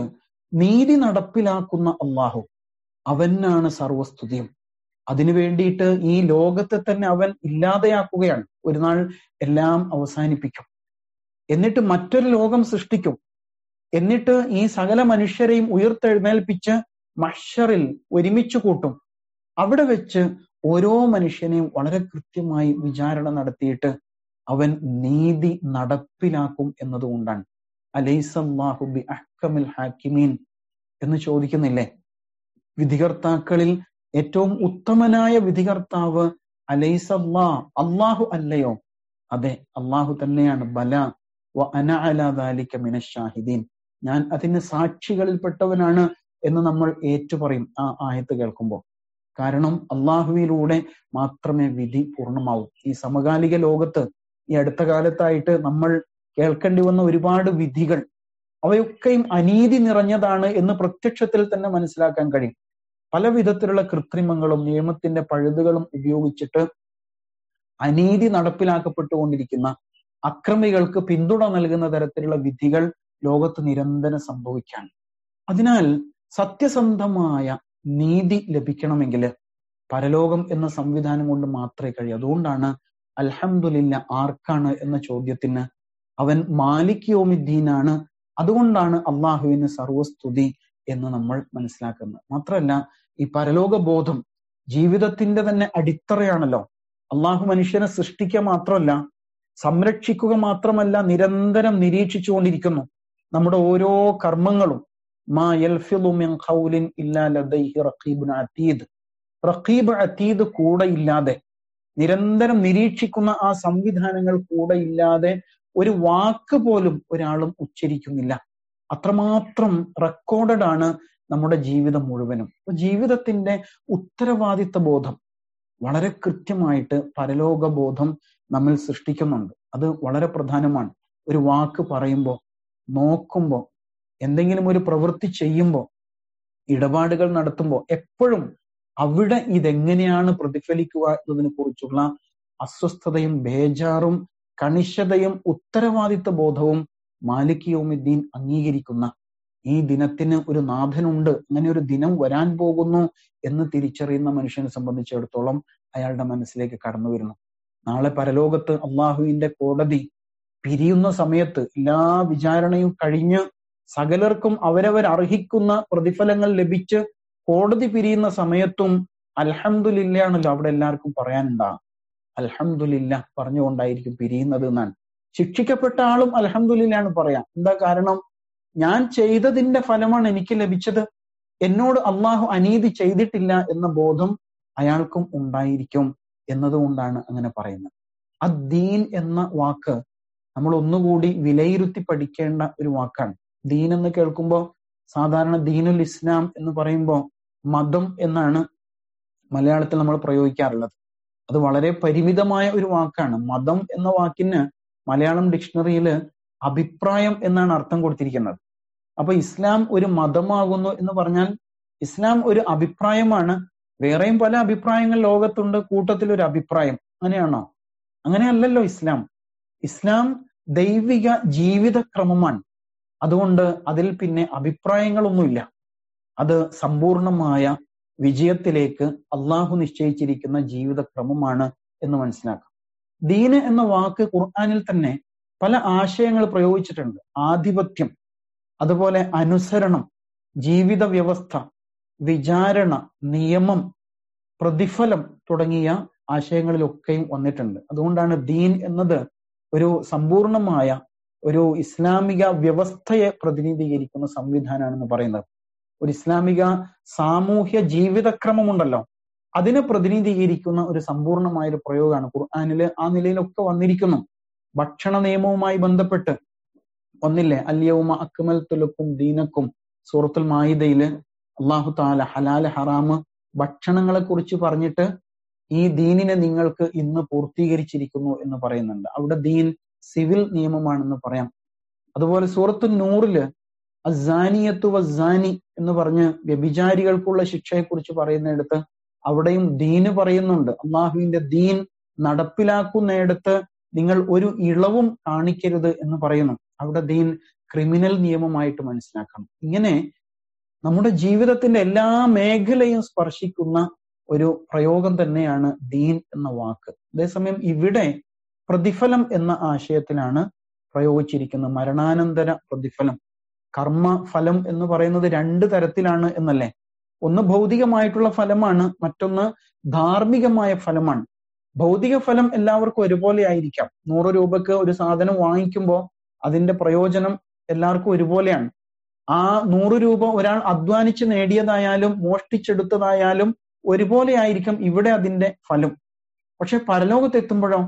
നീതി നടപ്പിലാക്കുന്ന അള്ളാഹു അവനാണ് സർവസ്തുതിയും അതിനു വേണ്ടിയിട്ട് ഈ ലോകത്തെ തന്നെ അവൻ ഇല്ലാതെയാക്കുകയാണ് ഒരു നാൾ എല്ലാം അവസാനിപ്പിക്കും എന്നിട്ട് മറ്റൊരു ലോകം സൃഷ്ടിക്കും എന്നിട്ട് ഈ സകല മനുഷ്യരെയും ഉയർത്തെഴുന്നേൽപ്പിച്ച് മഷറിൽ ഒരുമിച്ച് കൂട്ടും അവിടെ വെച്ച് ഓരോ മനുഷ്യനെയും വളരെ കൃത്യമായി വിചാരണ നടത്തിയിട്ട് അവൻ നീതി നടപ്പിലാക്കും എന്നതുകൊണ്ടാണ് അലൈസല്ലാഹു ബി അഹ്കമിൽ ഹാക്കിമീൻ എന്ന് ചോദിക്കുന്നില്ലേ വിധികർത്താക്കളിൽ ഏറ്റവും ഉത്തമനായ വിധികർത്താവ് അലൈസല്ലാ അള്ളാഹു അല്ലയോ അതെ അള്ളാഹു തന്നെയാണ് ബല വ അന അലാ ദാലിക മിനശാഹിദീൻ ഞാൻ അതിന് സാക്ഷികളിൽപ്പെട്ടവനാണ് എന്ന് നമ്മൾ ഏറ്റുപറയും ആ ആയത്ത് കേൾക്കുമ്പോൾ കാരണം അള്ളാഹുവിലൂടെ മാത്രമേ വിധി പൂർണ്ണമാവൂ ഈ സമകാലിക ലോകത്ത് ഈ അടുത്ത കാലത്തായിട്ട് നമ്മൾ കേൾക്കേണ്ടി വന്ന ഒരുപാട് വിധികൾ അവയൊക്കെയും അനീതി നിറഞ്ഞതാണ് എന്ന് പ്രത്യക്ഷത്തിൽ തന്നെ മനസ്സിലാക്കാൻ കഴിയും പല വിധത്തിലുള്ള കൃത്രിമങ്ങളും നിയമത്തിന്റെ പഴുതുകളും ഉപയോഗിച്ചിട്ട് അനീതി നടപ്പിലാക്കപ്പെട്ടുകൊണ്ടിരിക്കുന്ന അക്രമികൾക്ക് പിന്തുണ നൽകുന്ന തരത്തിലുള്ള വിധികൾ ലോകത്ത് നിരന്തരം സംഭവിക്കാണ് അതിനാൽ സത്യസന്ധമായ നീതി ലഭിക്കണമെങ്കിൽ പരലോകം എന്ന സംവിധാനം കൊണ്ട് മാത്രമേ കഴിയൂ അതുകൊണ്ടാണ് അൽഹംദുലില്ല ആർക്കാണ് എന്ന ചോദ്യത്തിന് അവൻ മാലിക് യോമിദ്ദീനാണ് അതുകൊണ്ടാണ് അള്ളാഹുവിന് സർവസ്തുതി എന്ന് നമ്മൾ മനസ്സിലാക്കുന്നത് മാത്രമല്ല ഈ പരലോക ബോധം ജീവിതത്തിന്റെ തന്നെ അടിത്തറയാണല്ലോ അള്ളാഹു മനുഷ്യനെ സൃഷ്ടിക്കുക മാത്രമല്ല സംരക്ഷിക്കുക മാത്രമല്ല നിരന്തരം നിരീക്ഷിച്ചുകൊണ്ടിരിക്കുന്നു നമ്മുടെ ഓരോ കർമ്മങ്ങളും മാ യൽഫിളു മിൻ ഖൗലിൻ ഇല്ലാ ലദൈഹി റഖീബുൻ അതീദ് റഖീബ് അതീദ് കൂടെ ഇല്ലാതെ നിരന്തരം നിരീക്ഷിക്കുന്ന ആ സംവിധാനങ്ങൾ കൂടെ ഇല്ലാതെ ഒരു വാക്ക് പോലും ഒരാളും ഉച്ചരിക്കുന്നില്ല അത്രമാത്രം റെക്കോർഡഡ് ആണ് നമ്മുടെ ജീവിതം മുഴുവനും ജീവിതത്തിന്റെ ഉത്തരവാദിത്ത ബോധം വളരെ കൃത്യമായിട്ട് പരലോക ബോധം നമ്മിൽ സൃഷ്ടിക്കുന്നുണ്ട് അത് വളരെ പ്രധാനമാണ് ഒരു വാക്ക് പറയുമ്പോൾ നോക്കുമ്പോൾ എന്തെങ്കിലും ഒരു പ്രവൃത്തി ചെയ്യുമ്പോൾ ഇടപാടുകൾ നടത്തുമ്പോൾ എപ്പോഴും അവിടെ ഇതെങ്ങനെയാണ് പ്രതിഫലിക്കുക എന്നതിനെ കുറിച്ചുള്ള അസ്വസ്ഥതയും ബേജാറും കണിശതയും ഉത്തരവാദിത്ത ബോധവും മാലിക് യോമിദ്ദീൻ അംഗീകരിക്കുന്ന ഈ ദിനത്തിന് ഒരു നാഥനുണ്ട് അങ്ങനെ ഒരു ദിനം വരാൻ പോകുന്നു എന്ന് തിരിച്ചറിയുന്ന മനുഷ്യനെ സംബന്ധിച്ചിടത്തോളം അയാളുടെ മനസ്സിലേക്ക് കടന്നു വരുന്നു നാളെ പരലോകത്ത് അള്ളാഹുവിന്റെ കോടതി പിരിയുന്ന സമയത്ത് എല്ലാ വിചാരണയും കഴിഞ്ഞ് സകലർക്കും അവരവർ അർഹിക്കുന്ന പ്രതിഫലങ്ങൾ ലഭിച്ച് കോടതി പിരിയുന്ന സമയത്തും അൽഹംദുലില്ലാണല്ലോ അവിടെ എല്ലാവർക്കും പറയാനുണ്ടാകും അൽഹംദുലില്ല പറഞ്ഞുകൊണ്ടായിരിക്കും പിരിയുന്നത് എന്നാണ് ശിക്ഷിക്കപ്പെട്ട ആളും അൽഹംദുലില്ലാണ് പറയാം എന്താ കാരണം ഞാൻ ചെയ്തതിന്റെ ഫലമാണ് എനിക്ക് ലഭിച്ചത് എന്നോട് അള്ളാഹു അനീതി ചെയ്തിട്ടില്ല എന്ന ബോധം അയാൾക്കും ഉണ്ടായിരിക്കും എന്നതുകൊണ്ടാണ് അങ്ങനെ പറയുന്നത് അദ്ദീൻ എന്ന വാക്ക് നമ്മൾ ഒന്നുകൂടി വിലയിരുത്തി പഠിക്കേണ്ട ഒരു വാക്കാണ് ദീൻ എന്ന് കേൾക്കുമ്പോൾ സാധാരണ ദീനുൽ ഇസ്ലാം എന്ന് പറയുമ്പോൾ മതം എന്നാണ് മലയാളത്തിൽ നമ്മൾ പ്രയോഗിക്കാറുള്ളത് അത് വളരെ പരിമിതമായ ഒരു വാക്കാണ് മതം എന്ന വാക്കിന് മലയാളം ഡിക്ഷണറിയിൽ അഭിപ്രായം എന്നാണ് അർത്ഥം കൊടുത്തിരിക്കുന്നത് അപ്പൊ ഇസ്ലാം ഒരു മതമാകുന്നു എന്ന് പറഞ്ഞാൽ ഇസ്ലാം ഒരു അഭിപ്രായമാണ് വേറെയും പല അഭിപ്രായങ്ങൾ ലോകത്തുണ്ട് കൂട്ടത്തിൽ ഒരു അഭിപ്രായം അങ്ങനെയാണോ അങ്ങനെയല്ലല്ലോ ഇസ്ലാം ഇസ്ലാം ദൈവിക ജീവിതക്രമമാണ് അതുകൊണ്ട് അതിൽ പിന്നെ അഭിപ്രായങ്ങളൊന്നുമില്ല അത് സമ്പൂർണമായ വിജയത്തിലേക്ക് അള്ളാഹു നിശ്ചയിച്ചിരിക്കുന്ന ജീവിതക്രമമാണ് എന്ന് മനസ്സിലാക്കാം ദീന് എന്ന വാക്ക് ഖുർആാനിൽ തന്നെ പല ആശയങ്ങൾ പ്രയോഗിച്ചിട്ടുണ്ട് ആധിപത്യം അതുപോലെ അനുസരണം ജീവിത വ്യവസ്ഥ വിചാരണ നിയമം പ്രതിഫലം തുടങ്ങിയ ആശയങ്ങളിലൊക്കെയും വന്നിട്ടുണ്ട് അതുകൊണ്ടാണ് ദീൻ എന്നത് ഒരു സമ്പൂർണമായ ഒരു ഇസ്ലാമിക വ്യവസ്ഥയെ പ്രതിനിധീകരിക്കുന്ന സംവിധാനമാണെന്ന് പറയുന്നത് ഒരു ഇസ്ലാമിക സാമൂഹ്യ ജീവിതക്രമമുണ്ടല്ലോ അതിനെ പ്രതിനിധീകരിക്കുന്ന ഒരു സമ്പൂർണമായ ഒരു പ്രയോഗമാണ് ഖുർആാനില് ആ നിലയിലൊക്കെ വന്നിരിക്കുന്നു ഭക്ഷണ നിയമവുമായി ബന്ധപ്പെട്ട് ഒന്നില്ലേ അല്യവുമ അക്മൽ തുലക്കും ദീനക്കും സൂറത്തുൽ മായിദയില് അള്ളാഹു താല ഹലാല് ഹറാമ് ഭക്ഷണങ്ങളെ കുറിച്ച് പറഞ്ഞിട്ട് ഈ ദീനിനെ നിങ്ങൾക്ക് ഇന്ന് പൂർത്തീകരിച്ചിരിക്കുന്നു എന്ന് പറയുന്നുണ്ട് അവിടെ ദീൻ സിവിൽ നിയമമാണെന്ന് പറയാം അതുപോലെ സൂറത്തു നൂറില് അസാനിയത്തു വസാനി എന്ന് പറഞ്ഞ് വ്യഭിചാരികൾക്കുള്ള ശിക്ഷയെക്കുറിച്ച് പറയുന്നിടത്ത് അവിടെയും ദീന് പറയുന്നുണ്ട് അള്ളാഹുവിന്റെ ദീൻ നടപ്പിലാക്കുന്നിടത്ത് നിങ്ങൾ ഒരു ഇളവും കാണിക്കരുത് എന്ന് പറയുന്നു അവിടെ ദീൻ ക്രിമിനൽ നിയമമായിട്ട് മനസ്സിലാക്കണം ഇങ്ങനെ നമ്മുടെ ജീവിതത്തിന്റെ എല്ലാ മേഖലയും സ്പർശിക്കുന്ന ഒരു പ്രയോഗം തന്നെയാണ് ദീൻ എന്ന വാക്ക് അതേസമയം ഇവിടെ പ്രതിഫലം എന്ന ആശയത്തിലാണ് പ്രയോഗിച്ചിരിക്കുന്നത് മരണാനന്തര പ്രതിഫലം കർമ്മ ഫലം എന്ന് പറയുന്നത് രണ്ട് തരത്തിലാണ് എന്നല്ലേ ഒന്ന് ഭൗതികമായിട്ടുള്ള ഫലമാണ് മറ്റൊന്ന് ധാർമ്മികമായ ഫലമാണ് ഭൗതിക ഫലം എല്ലാവർക്കും ഒരുപോലെ ആയിരിക്കാം നൂറ് രൂപക്ക് ഒരു സാധനം വാങ്ങിക്കുമ്പോൾ അതിന്റെ പ്രയോജനം എല്ലാവർക്കും ഒരുപോലെയാണ് ആ നൂറ് രൂപ ഒരാൾ അധ്വാനിച്ച് നേടിയതായാലും മോഷ്ടിച്ചെടുത്തതായാലും ഒരുപോലെ ആയിരിക്കും ഇവിടെ അതിന്റെ ഫലം പക്ഷെ പരലോകത്തെത്തുമ്പോഴോ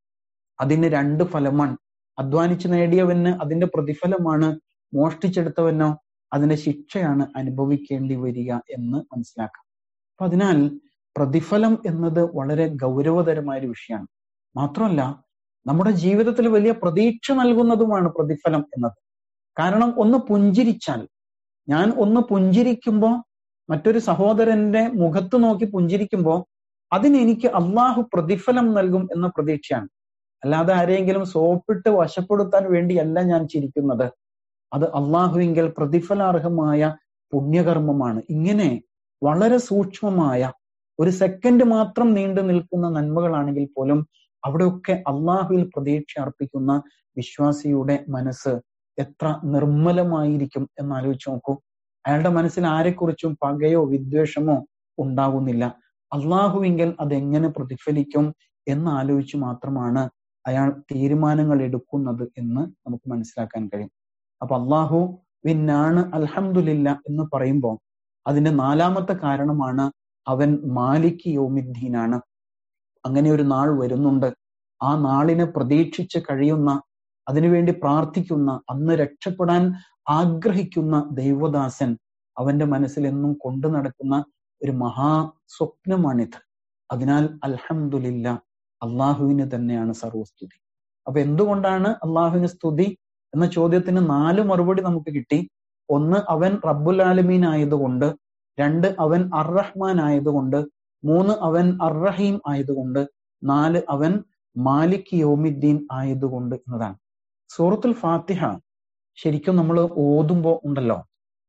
അതിന് രണ്ട് ഫലമാണ് അധ്വാനിച്ച് നേടിയവന് അതിന്റെ പ്രതിഫലമാണ് മോഷ്ടിച്ചെടുത്തവനോ അതിന്റെ ശിക്ഷയാണ് അനുഭവിക്കേണ്ടി വരിക എന്ന് മനസ്സിലാക്കാം അപ്പൊ അതിനാൽ പ്രതിഫലം എന്നത് വളരെ ഗൗരവതരമായ ഒരു വിഷയമാണ് മാത്രമല്ല നമ്മുടെ ജീവിതത്തിൽ വലിയ പ്രതീക്ഷ നൽകുന്നതുമാണ് പ്രതിഫലം എന്നത് കാരണം ഒന്ന് പുഞ്ചിരിച്ചാൽ ഞാൻ ഒന്ന് പുഞ്ചിരിക്കുമ്പോൾ മറ്റൊരു സഹോദരന്റെ മുഖത്ത് നോക്കി പുഞ്ചിരിക്കുമ്പോൾ അതിന് എനിക്ക് അള്ളാഹു പ്രതിഫലം നൽകും എന്ന പ്രതീക്ഷയാണ് അല്ലാതെ ആരെങ്കിലും സോപ്പിട്ട് വശപ്പെടുത്താൻ വേണ്ടിയല്ല ഞാൻ ചിരിക്കുന്നത് അത് അള്ളാഹുവിങ്കൽ പ്രതിഫലാർഹമായ പുണ്യകർമ്മമാണ് ഇങ്ങനെ വളരെ സൂക്ഷ്മമായ ഒരു സെക്കൻഡ് മാത്രം നീണ്ടു നിൽക്കുന്ന നന്മകളാണെങ്കിൽ പോലും അവിടെയൊക്കെ അള്ളാഹുവിൽ പ്രതീക്ഷ അർപ്പിക്കുന്ന വിശ്വാസിയുടെ മനസ്സ് എത്ര നിർമ്മലമായിരിക്കും എന്ന് ആലോചിച്ച് നോക്കൂ അയാളുടെ മനസ്സിൽ ആരെക്കുറിച്ചും പകയോ വിദ്വേഷമോ ഉണ്ടാകുന്നില്ല അള്ളാഹുവിങ്കൽ അതെങ്ങനെ പ്രതിഫലിക്കും എന്ന് ആലോചിച്ച് മാത്രമാണ് അയാൾ തീരുമാനങ്ങൾ എടുക്കുന്നത് എന്ന് നമുക്ക് മനസ്സിലാക്കാൻ കഴിയും അപ്പൊ അള്ളാഹു വിന്നാണ് അൽഹമുല്ല എന്ന് പറയുമ്പോൾ അതിന്റെ നാലാമത്തെ കാരണമാണ് അവൻ മാലിക് യോമിദ്ദീനാണ് അങ്ങനെ ഒരു നാൾ വരുന്നുണ്ട് ആ നാളിനെ പ്രതീക്ഷിച്ച് കഴിയുന്ന അതിനുവേണ്ടി പ്രാർത്ഥിക്കുന്ന അന്ന് രക്ഷപ്പെടാൻ ആഗ്രഹിക്കുന്ന ദൈവദാസൻ അവന്റെ മനസ്സിൽ എന്നും കൊണ്ടു നടക്കുന്ന ഒരു മഹാ സ്വപ്നമാണിത് അതിനാൽ അൽഹമുല്ല അള്ളാഹുവിന് തന്നെയാണ് സർവസ്തുതി അപ്പൊ എന്തുകൊണ്ടാണ് അള്ളാഹുവിന് സ്തുതി എന്ന ചോദ്യത്തിന് നാല് മറുപടി നമുക്ക് കിട്ടി ഒന്ന് അവൻ റബ്ബുൽ ആലമീൻ ആയതുകൊണ്ട് രണ്ട് അവൻ അർറഹ്മാൻ ആയതുകൊണ്ട് മൂന്ന് അവൻ അർറഹീം ആയതുകൊണ്ട് നാല് അവൻ മാലിക് യോമിദ്ദീൻ ആയതുകൊണ്ട് എന്നതാണ് സൂറത്തുൽ ഫാത്തിഹ ശരിക്കും നമ്മൾ ഓതുമ്പോ ഉണ്ടല്ലോ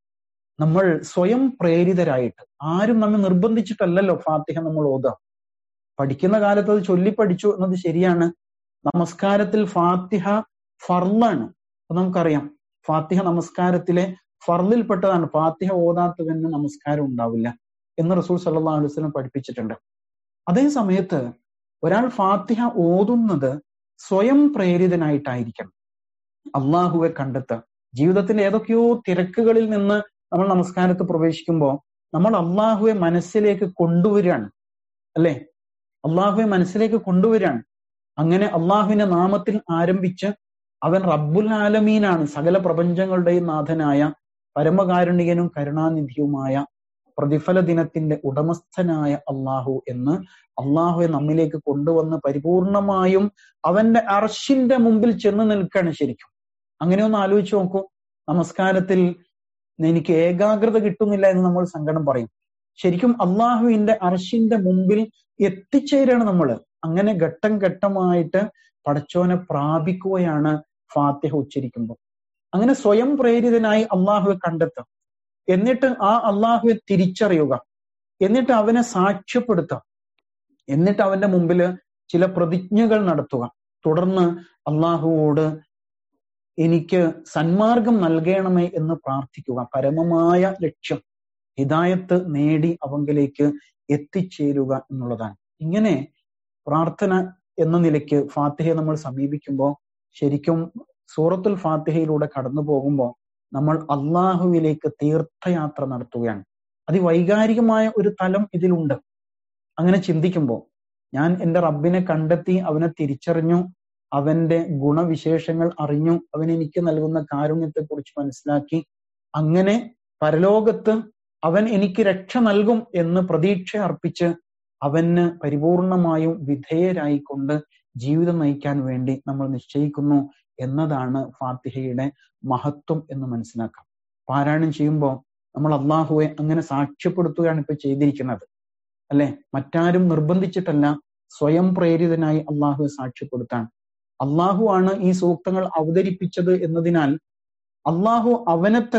നമ്മൾ സ്വയം പ്രേരിതരായിട്ട് ആരും നമ്മെ നിർബന്ധിച്ചിട്ടല്ലല്ലോ ഫാത്തിഹ നമ്മൾ ഓതുക പഠിക്കുന്ന കാലത്ത് അത് ചൊല്ലി പഠിച്ചു എന്നത് ശരിയാണ് നമസ്കാരത്തിൽ ഫാത്തിഹ ഫർലാണ് അപ്പൊ നമുക്കറിയാം ഫാത്തിഹ നമസ്കാരത്തിലെ ഫർലിൽപ്പെട്ടതാണ് ഫാത്തിഹ ഓതാത്തവന് നമസ്കാരം ഉണ്ടാവില്ല എന്ന് റസൂൽ സല്ലാ അലൈഹി വസല്ലം പഠിപ്പിച്ചിട്ടുണ്ട് അതേ സമയത്ത് ഒരാൾ ഫാത്തിഹ ഓതുന്നത് സ്വയം പ്രേരിതനായിട്ടായിരിക്കണം അള്ളാഹുവെ കണ്ടെത്തുക ജീവിതത്തിന്റെ ഏതൊക്കെയോ തിരക്കുകളിൽ നിന്ന് നമ്മൾ നമസ്കാരത്ത് പ്രവേശിക്കുമ്പോൾ നമ്മൾ അള്ളാഹുവെ മനസ്സിലേക്ക് കൊണ്ടുവരികയാണ് അല്ലെ അള്ളാഹുവെ മനസ്സിലേക്ക് കൊണ്ടുവരികയാണ് അങ്ങനെ അള്ളാഹുവിന്റെ നാമത്തിൽ ആരംഭിച്ച് അവൻ റബ്ബുൽ ആലമീനാണ് സകല പ്രപഞ്ചങ്ങളുടെയും നാഥനായ പരമകാരുണികനും കരുണാനിധിയുമായ പ്രതിഫല ദിനത്തിന്റെ ഉടമസ്ഥനായ അള്ളാഹു എന്ന് അള്ളാഹുവെ നമ്മിലേക്ക് കൊണ്ടുവന്ന് പരിപൂർണമായും അവന്റെ അർഷിന്റെ മുമ്പിൽ ചെന്ന് നിൽക്കാണ് ശരിക്കും അങ്ങനെ ഒന്ന് ആലോചിച്ച് നോക്കൂ നമസ്കാരത്തിൽ എനിക്ക് ഏകാഗ്രത കിട്ടുന്നില്ല എന്ന് നമ്മൾ സങ്കടം പറയും ശരിക്കും അള്ളാഹുവിന്റെ അർഷിന്റെ മുമ്പിൽ എത്തിച്ചേരാണ് നമ്മൾ അങ്ങനെ ഘട്ടം ഘട്ടമായിട്ട് പടച്ചോനെ പ്രാപിക്കുകയാണ് ഫാത്തിഹ ഉച്ചരിക്കുമ്പോൾ അങ്ങനെ സ്വയം പ്രേരിതനായി അള്ളാഹുവെ കണ്ടെത്തുക എന്നിട്ട് ആ അള്ളാഹുവെ തിരിച്ചറിയുക എന്നിട്ട് അവനെ സാക്ഷ്യപ്പെടുത്തുക എന്നിട്ട് അവന്റെ മുമ്പിൽ ചില പ്രതിജ്ഞകൾ നടത്തുക തുടർന്ന് അള്ളാഹുവോട് എനിക്ക് സന്മാർഗം നൽകണമേ എന്ന് പ്രാർത്ഥിക്കുക പരമമായ ലക്ഷ്യം ഹിദായത്ത് നേടി അവങ്കിലേക്ക് എത്തിച്ചേരുക എന്നുള്ളതാണ് ഇങ്ങനെ പ്രാർത്ഥന എന്ന നിലയ്ക്ക് ഫാത്തിഹയെ നമ്മൾ സമീപിക്കുമ്പോൾ ശരിക്കും സൂറത്തുൽ ഫാത്തിഹയിലൂടെ കടന്നു പോകുമ്പോൾ നമ്മൾ അള്ളാഹുവിലേക്ക് തീർത്ഥയാത്ര നടത്തുകയാണ് അതിവൈകാരികമായ ഒരു തലം ഇതിലുണ്ട് അങ്ങനെ ചിന്തിക്കുമ്പോൾ ഞാൻ എൻ്റെ റബ്ബിനെ കണ്ടെത്തി അവനെ തിരിച്ചറിഞ്ഞു അവന്റെ ഗുണവിശേഷങ്ങൾ അറിഞ്ഞു അവൻ എനിക്ക് നൽകുന്ന കാരുണ്യത്തെക്കുറിച്ച് മനസ്സിലാക്കി അങ്ങനെ പരലോകത്ത് അവൻ എനിക്ക് രക്ഷ നൽകും എന്ന് പ്രതീക്ഷ അർപ്പിച്ച് അവന് പരിപൂർണമായും വിധേയരായിക്കൊണ്ട് ജീവിതം നയിക്കാൻ വേണ്ടി നമ്മൾ നിശ്ചയിക്കുന്നു എന്നതാണ് ഫാത്തിഹയുടെ മഹത്വം എന്ന് മനസ്സിലാക്കാം പാരായണം ചെയ്യുമ്പോൾ നമ്മൾ അള്ളാഹുവെ അങ്ങനെ സാക്ഷ്യപ്പെടുത്തുകയാണ് ഇപ്പൊ ചെയ്തിരിക്കുന്നത് അല്ലെ മറ്റാരും നിർബന്ധിച്ചിട്ടല്ല സ്വയം പ്രേരിതനായി അള്ളാഹുവെ സാക്ഷ്യപ്പെടുത്താൻ അള്ളാഹു ആണ് ഈ സൂക്തങ്ങൾ അവതരിപ്പിച്ചത് എന്നതിനാൽ അള്ളാഹു അവനെ തന്നെ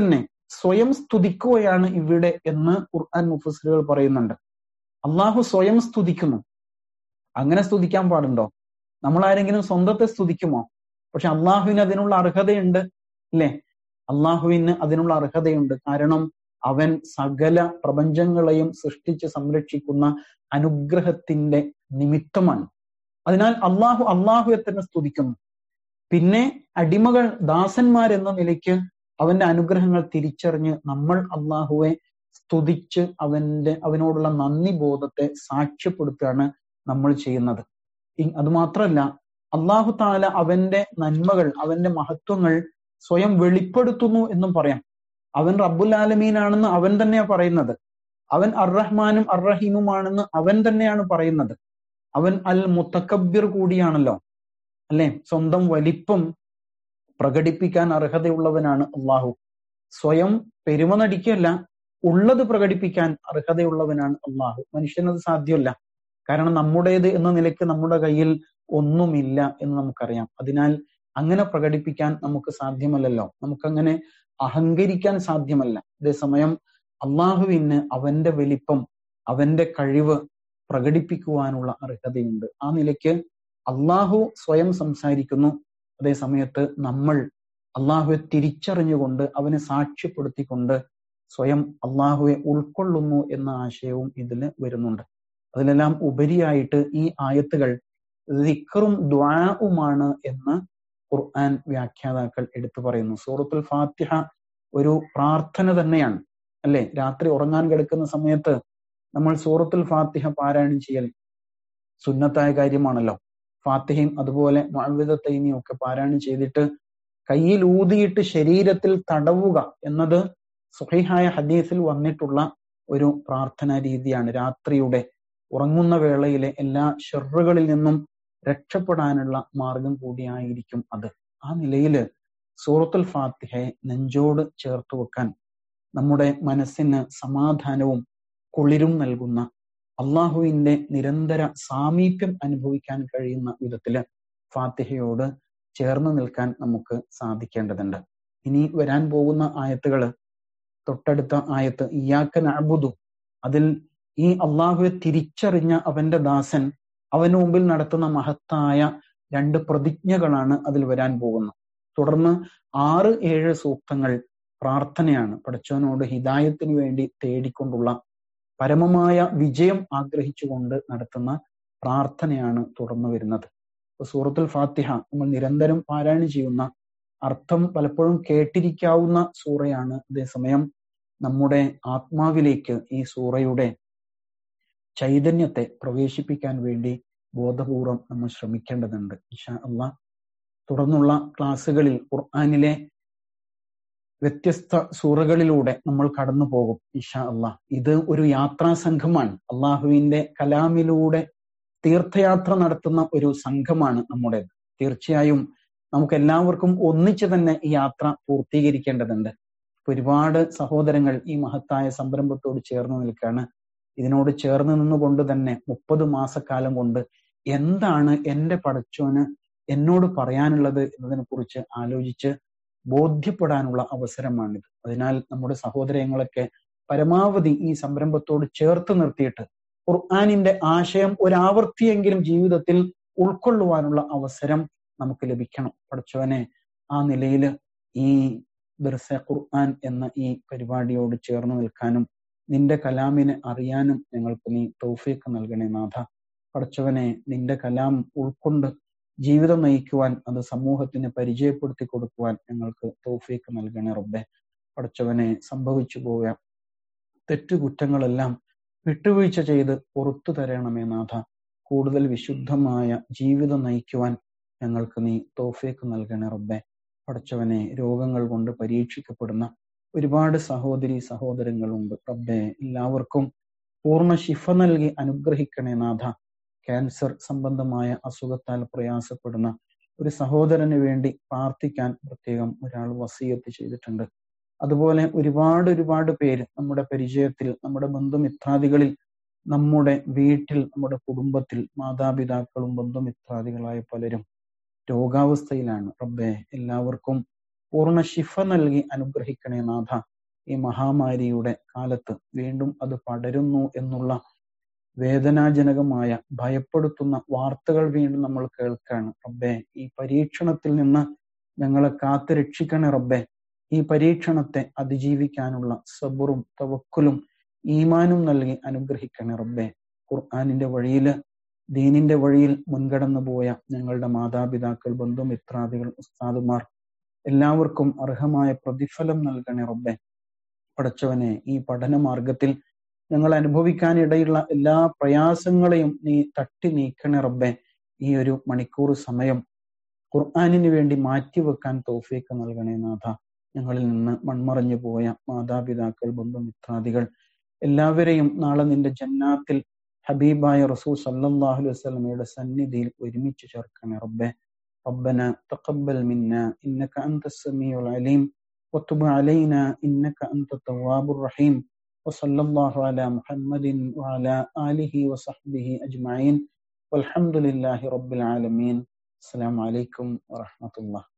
സ്വയം സ്തുതിക്കുകയാണ് ഇവിടെ എന്ന് ഖുർആൻ മുഫസിലുകൾ പറയുന്നുണ്ട് അള്ളാഹു സ്വയം സ്തുതിക്കുന്നു അങ്ങനെ സ്തുതിക്കാൻ പാടുണ്ടോ നമ്മൾ ആരെങ്കിലും സ്വന്തത്തെ സ്തുതിക്കുമോ പക്ഷെ അള്ളാഹുവിന് അതിനുള്ള അർഹതയുണ്ട് അല്ലേ അള്ളാഹുവിന് അതിനുള്ള അർഹതയുണ്ട് കാരണം അവൻ സകല പ്രപഞ്ചങ്ങളെയും സൃഷ്ടിച്ച് സംരക്ഷിക്കുന്ന അനുഗ്രഹത്തിന്റെ നിമിത്തമാണ് അതിനാൽ അള്ളാഹു അള്ളാഹുവെ തന്നെ സ്തുതിക്കുന്നു പിന്നെ അടിമകൾ ദാസന്മാരെന്ന നിലയ്ക്ക് അവന്റെ അനുഗ്രഹങ്ങൾ തിരിച്ചറിഞ്ഞ് നമ്മൾ അള്ളാഹുവെ സ്തുതിച്ച് അവന്റെ അവനോടുള്ള നന്ദി ബോധത്തെ സാക്ഷ്യപ്പെടുത്തുകയാണ് നമ്മൾ ചെയ്യുന്നത് അതുമാത്രമല്ല അള്ളാഹു താല അവന്റെ നന്മകൾ അവന്റെ മഹത്വങ്ങൾ സ്വയം വെളിപ്പെടുത്തുന്നു എന്നും പറയാം അവൻ റബ്ബുൽ ആലമീനാണെന്ന് അവൻ തന്നെയാ പറയുന്നത് അവൻ അർറഹ്മാനും അർറഹീമുമാണെന്ന് അവൻ തന്നെയാണ് പറയുന്നത് അവൻ അൽ മുത്തക്കബിർ കൂടിയാണല്ലോ അല്ലെ സ്വന്തം വലിപ്പം പ്രകടിപ്പിക്കാൻ അർഹതയുള്ളവനാണ് അള്ളാഹു സ്വയം പെരുമ നടിക്കല്ല ഉള്ളത് പ്രകടിപ്പിക്കാൻ അർഹതയുള്ളവനാണ് അള്ളാഹു മനുഷ്യനത് സാധ്യമല്ല കാരണം നമ്മുടേത് എന്ന നിലയ്ക്ക് നമ്മുടെ കയ്യിൽ ഒന്നുമില്ല എന്ന് നമുക്കറിയാം അതിനാൽ അങ്ങനെ പ്രകടിപ്പിക്കാൻ നമുക്ക് സാധ്യമല്ലല്ലോ നമുക്കങ്ങനെ അഹങ്കരിക്കാൻ സാധ്യമല്ല അതേസമയം അള്ളാഹുവിന് അവന്റെ വലിപ്പം അവന്റെ കഴിവ് പ്രകടിപ്പിക്കുവാനുള്ള അർഹതയുണ്ട് ആ നിലയ്ക്ക് അള്ളാഹു സ്വയം സംസാരിക്കുന്നു അതേ സമയത്ത് നമ്മൾ അള്ളാഹുവെ തിരിച്ചറിഞ്ഞുകൊണ്ട് അവനെ സാക്ഷ്യപ്പെടുത്തിക്കൊണ്ട് സ്വയം അള്ളാഹുവെ ഉൾക്കൊള്ളുന്നു എന്ന ആശയവും ഇതിൽ വരുന്നുണ്ട് അതിലെല്ലാം ഉപരിയായിട്ട് ഈ ആയത്തുകൾ ദിക്കറും ദ്വാവുമാണ് എന്ന് ഖുർആൻ വ്യാഖ്യാതാക്കൾ എടുത്തു പറയുന്നു സൂറത്തുൽ ഫാത്തിഹ ഒരു പ്രാർത്ഥന തന്നെയാണ് അല്ലെ രാത്രി ഉറങ്ങാൻ കിടക്കുന്ന സമയത്ത് നമ്മൾ സൂറത്തുൽ ഫാത്തിഹ പാരായണം ചെയ്യൽ സുന്നത്തായ കാര്യമാണല്ലോ ഫാത്തിഹയും അതുപോലെ മഴവിധത്തൈനിയും ഒക്കെ പാരായണം ചെയ്തിട്ട് കയ്യിൽ ഊതിയിട്ട് ശരീരത്തിൽ തടവുക എന്നത് സുഹൈഹായ ഹദീസിൽ വന്നിട്ടുള്ള ഒരു പ്രാർത്ഥനാ രീതിയാണ് രാത്രിയുടെ ഉറങ്ങുന്ന വേളയിലെ എല്ലാ ഷെറുകളിൽ നിന്നും രക്ഷപ്പെടാനുള്ള മാർഗം കൂടിയായിരിക്കും അത് ആ നിലയില് സൂറത്തുൽ ഫാത്തിഹയെ നെഞ്ചോട് ചേർത്ത് വെക്കാൻ നമ്മുടെ മനസ്സിന് സമാധാനവും കുളിരും നൽകുന്ന അള്ളാഹുവിന്റെ നിരന്തര സാമീപ്യം അനുഭവിക്കാൻ കഴിയുന്ന വിധത്തില് ഫാത്തിഹയോട് ചേർന്ന് നിൽക്കാൻ നമുക്ക് സാധിക്കേണ്ടതുണ്ട് ഇനി വരാൻ പോകുന്ന ആയത്തുകള് തൊട്ടടുത്ത ആയത്ത് ഇയാക്കൻ അബുദു അതിൽ ഈ അള്ളാഹുവെ തിരിച്ചറിഞ്ഞ അവന്റെ ദാസൻ അവന് മുമ്പിൽ നടത്തുന്ന മഹത്തായ രണ്ട് പ്രതിജ്ഞകളാണ് അതിൽ വരാൻ പോകുന്നത് തുടർന്ന് ആറ് ഏഴ് സൂക്തങ്ങൾ പ്രാർത്ഥനയാണ് പടച്ചവനോട് ഹിദായത്തിനു വേണ്ടി തേടിക്കൊണ്ടുള്ള പരമമായ വിജയം ആഗ്രഹിച്ചുകൊണ്ട് നടത്തുന്ന പ്രാർത്ഥനയാണ് തുടർന്നു വരുന്നത് സൂറത്തുൽ ഫാത്തിഹ നമ്മൾ നിരന്തരം പാരായണം ചെയ്യുന്ന അർത്ഥം പലപ്പോഴും കേട്ടിരിക്കാവുന്ന സൂറയാണ് അതേസമയം നമ്മുടെ ആത്മാവിലേക്ക് ഈ സൂറയുടെ ചൈതന്യത്തെ പ്രവേശിപ്പിക്കാൻ വേണ്ടി ബോധപൂർവം നമ്മൾ ശ്രമിക്കേണ്ടതുണ്ട് ഇഷാ അള്ളാഹ് തുടർന്നുള്ള ക്ലാസ്സുകളിൽ ഖുർആാനിലെ വ്യത്യസ്ത സൂറകളിലൂടെ നമ്മൾ കടന്നു പോകും ഇഷാ അള്ളാഹ് ഇത് ഒരു യാത്രാ സംഘമാണ് അള്ളാഹുവിന്റെ കലാമിലൂടെ തീർത്ഥയാത്ര നടത്തുന്ന ഒരു സംഘമാണ് നമ്മുടേത് തീർച്ചയായും നമുക്ക് എല്ലാവർക്കും ഒന്നിച്ച് തന്നെ ഈ യാത്ര പൂർത്തീകരിക്കേണ്ടതുണ്ട് ഒരുപാട് സഹോദരങ്ങൾ ഈ മഹത്തായ സംരംഭത്തോട് ചേർന്ന് നിൽക്കുകയാണ് ഇതിനോട് ചേർന്ന് നിന്നുകൊണ്ട് തന്നെ മുപ്പത് മാസക്കാലം കൊണ്ട് എന്താണ് എന്റെ പടച്ചോന് എന്നോട് പറയാനുള്ളത് എന്നതിനെ കുറിച്ച് ആലോചിച്ച് ബോധ്യപ്പെടാനുള്ള അവസരമാണിത് അതിനാൽ നമ്മുടെ സഹോദരങ്ങളൊക്കെ പരമാവധി ഈ സംരംഭത്തോട് ചേർത്ത് നിർത്തിയിട്ട് ഖുർആാനിന്റെ ആശയം ഒരാവർത്തിയെങ്കിലും ജീവിതത്തിൽ ഉൾക്കൊള്ളുവാനുള്ള അവസരം നമുക്ക് ലഭിക്കണം പഠിച്ചവനെ ആ നിലയിൽ ഈ ദർസ ഖുർആൻ എന്ന ഈ പരിപാടിയോട് ചേർന്ന് നിൽക്കാനും നിന്റെ കലാമിനെ അറിയാനും ഞങ്ങൾക്ക് നീ തൗഫീഖ് നൽകണേ നാഥ പഠിച്ചവനെ നിന്റെ കലാം ഉൾക്കൊണ്ട് ജീവിതം നയിക്കുവാൻ അത് സമൂഹത്തിന് പരിചയപ്പെടുത്തി കൊടുക്കുവാൻ ഞങ്ങൾക്ക് തൗഫീഖ് നൽകണേ റബ്ബെ പഠിച്ചവനെ സംഭവിച്ചു പോയ തെറ്റുകുറ്റങ്ങളെല്ലാം വിട്ടുവീഴ്ച ചെയ്ത് പുറത്തു തരണമേ നാഥ കൂടുതൽ വിശുദ്ധമായ ജീവിതം നയിക്കുവാൻ ഞങ്ങൾക്ക് നീ തോഫേക്ക് നൽകണേ റബ്ബെ പഠിച്ചവനെ രോഗങ്ങൾ കൊണ്ട് പരീക്ഷിക്കപ്പെടുന്ന ഒരുപാട് സഹോദരി സഹോദരങ്ങളുണ്ട് റബ്ബെ എല്ലാവർക്കും പൂർണ്ണ ശിഫ നൽകി അനുഗ്രഹിക്കണേ നാഥ ക്യാൻസർ സംബന്ധമായ അസുഖത്താൽ പ്രയാസപ്പെടുന്ന ഒരു സഹോദരന് വേണ്ടി പ്രാർത്ഥിക്കാൻ പ്രത്യേകം ഒരാൾ വസീയത്ത് ചെയ്തിട്ടുണ്ട് അതുപോലെ ഒരുപാട് ഒരുപാട് പേര് നമ്മുടെ പരിചയത്തിൽ നമ്മുടെ ബന്ധുമിത്രാദികളിൽ നമ്മുടെ വീട്ടിൽ നമ്മുടെ കുടുംബത്തിൽ മാതാപിതാക്കളും ബന്ധുമിത്രാദികളായ പലരും രോഗാവസ്ഥയിലാണ് റബ്ബെ എല്ലാവർക്കും പൂർണ്ണ ശിഫ നൽകി അനുഗ്രഹിക്കണേ നാഥ ഈ മഹാമാരിയുടെ കാലത്ത് വീണ്ടും അത് പടരുന്നു എന്നുള്ള വേദനാജനകമായ ഭയപ്പെടുത്തുന്ന വാർത്തകൾ വീണ്ടും നമ്മൾ കേൾക്കാണ് റബ്ബെ ഈ പരീക്ഷണത്തിൽ നിന്ന് ഞങ്ങളെ കാത്തു രക്ഷിക്കണേ റബ്ബെ ഈ പരീക്ഷണത്തെ അതിജീവിക്കാനുള്ള സബുറും തവക്കുലും ഈമാനും നൽകി അനുഗ്രഹിക്കണേ റബ്ബെ ഖുർആാനിന്റെ വഴിയില് ദീനിന്റെ വഴിയിൽ മുൻകടന്നു പോയ ഞങ്ങളുടെ മാതാപിതാക്കൾ ബന്ധുമിത്രാദികൾ ഉസ്താദുമാർ എല്ലാവർക്കും അർഹമായ പ്രതിഫലം നൽകണേ റബ്ബെ പടച്ചവനെ ഈ പഠന മാർഗത്തിൽ ഞങ്ങൾ അനുഭവിക്കാനിടയുള്ള എല്ലാ പ്രയാസങ്ങളെയും നീ തട്ടി നീക്കണേ റബ്ബെ ഈ ഒരു മണിക്കൂർ സമയം ഖുർആാനിന് വേണ്ടി മാറ്റിവെക്കാൻ തോഫീക്ക് നൽകണേ നാഥ ഞങ്ങളിൽ നിന്ന് മൺമറഞ്ഞു പോയ മാതാപിതാക്കൾ ബന്ധുമിത്രാദികൾ എല്ലാവരെയും നാളെ നിന്റെ ജന്നാത്തിൽ ഹബീബായ റസൂൽ സല്ലല്ലാഹു അലൈഹി വസല്ലമയുടെ സന്നിധിയിൽ ഒരുമിച്ച് ചേർക്കണേ റബ്ബെ ربنا تقبل منا إنك أنت السميع العليم وتب علينا إنك أنت التواب الرحيم وصلى الله على محمد وعلى آله وصحبه أجمعين والحمد لله رب العالمين السلام عليكم ورحمة الله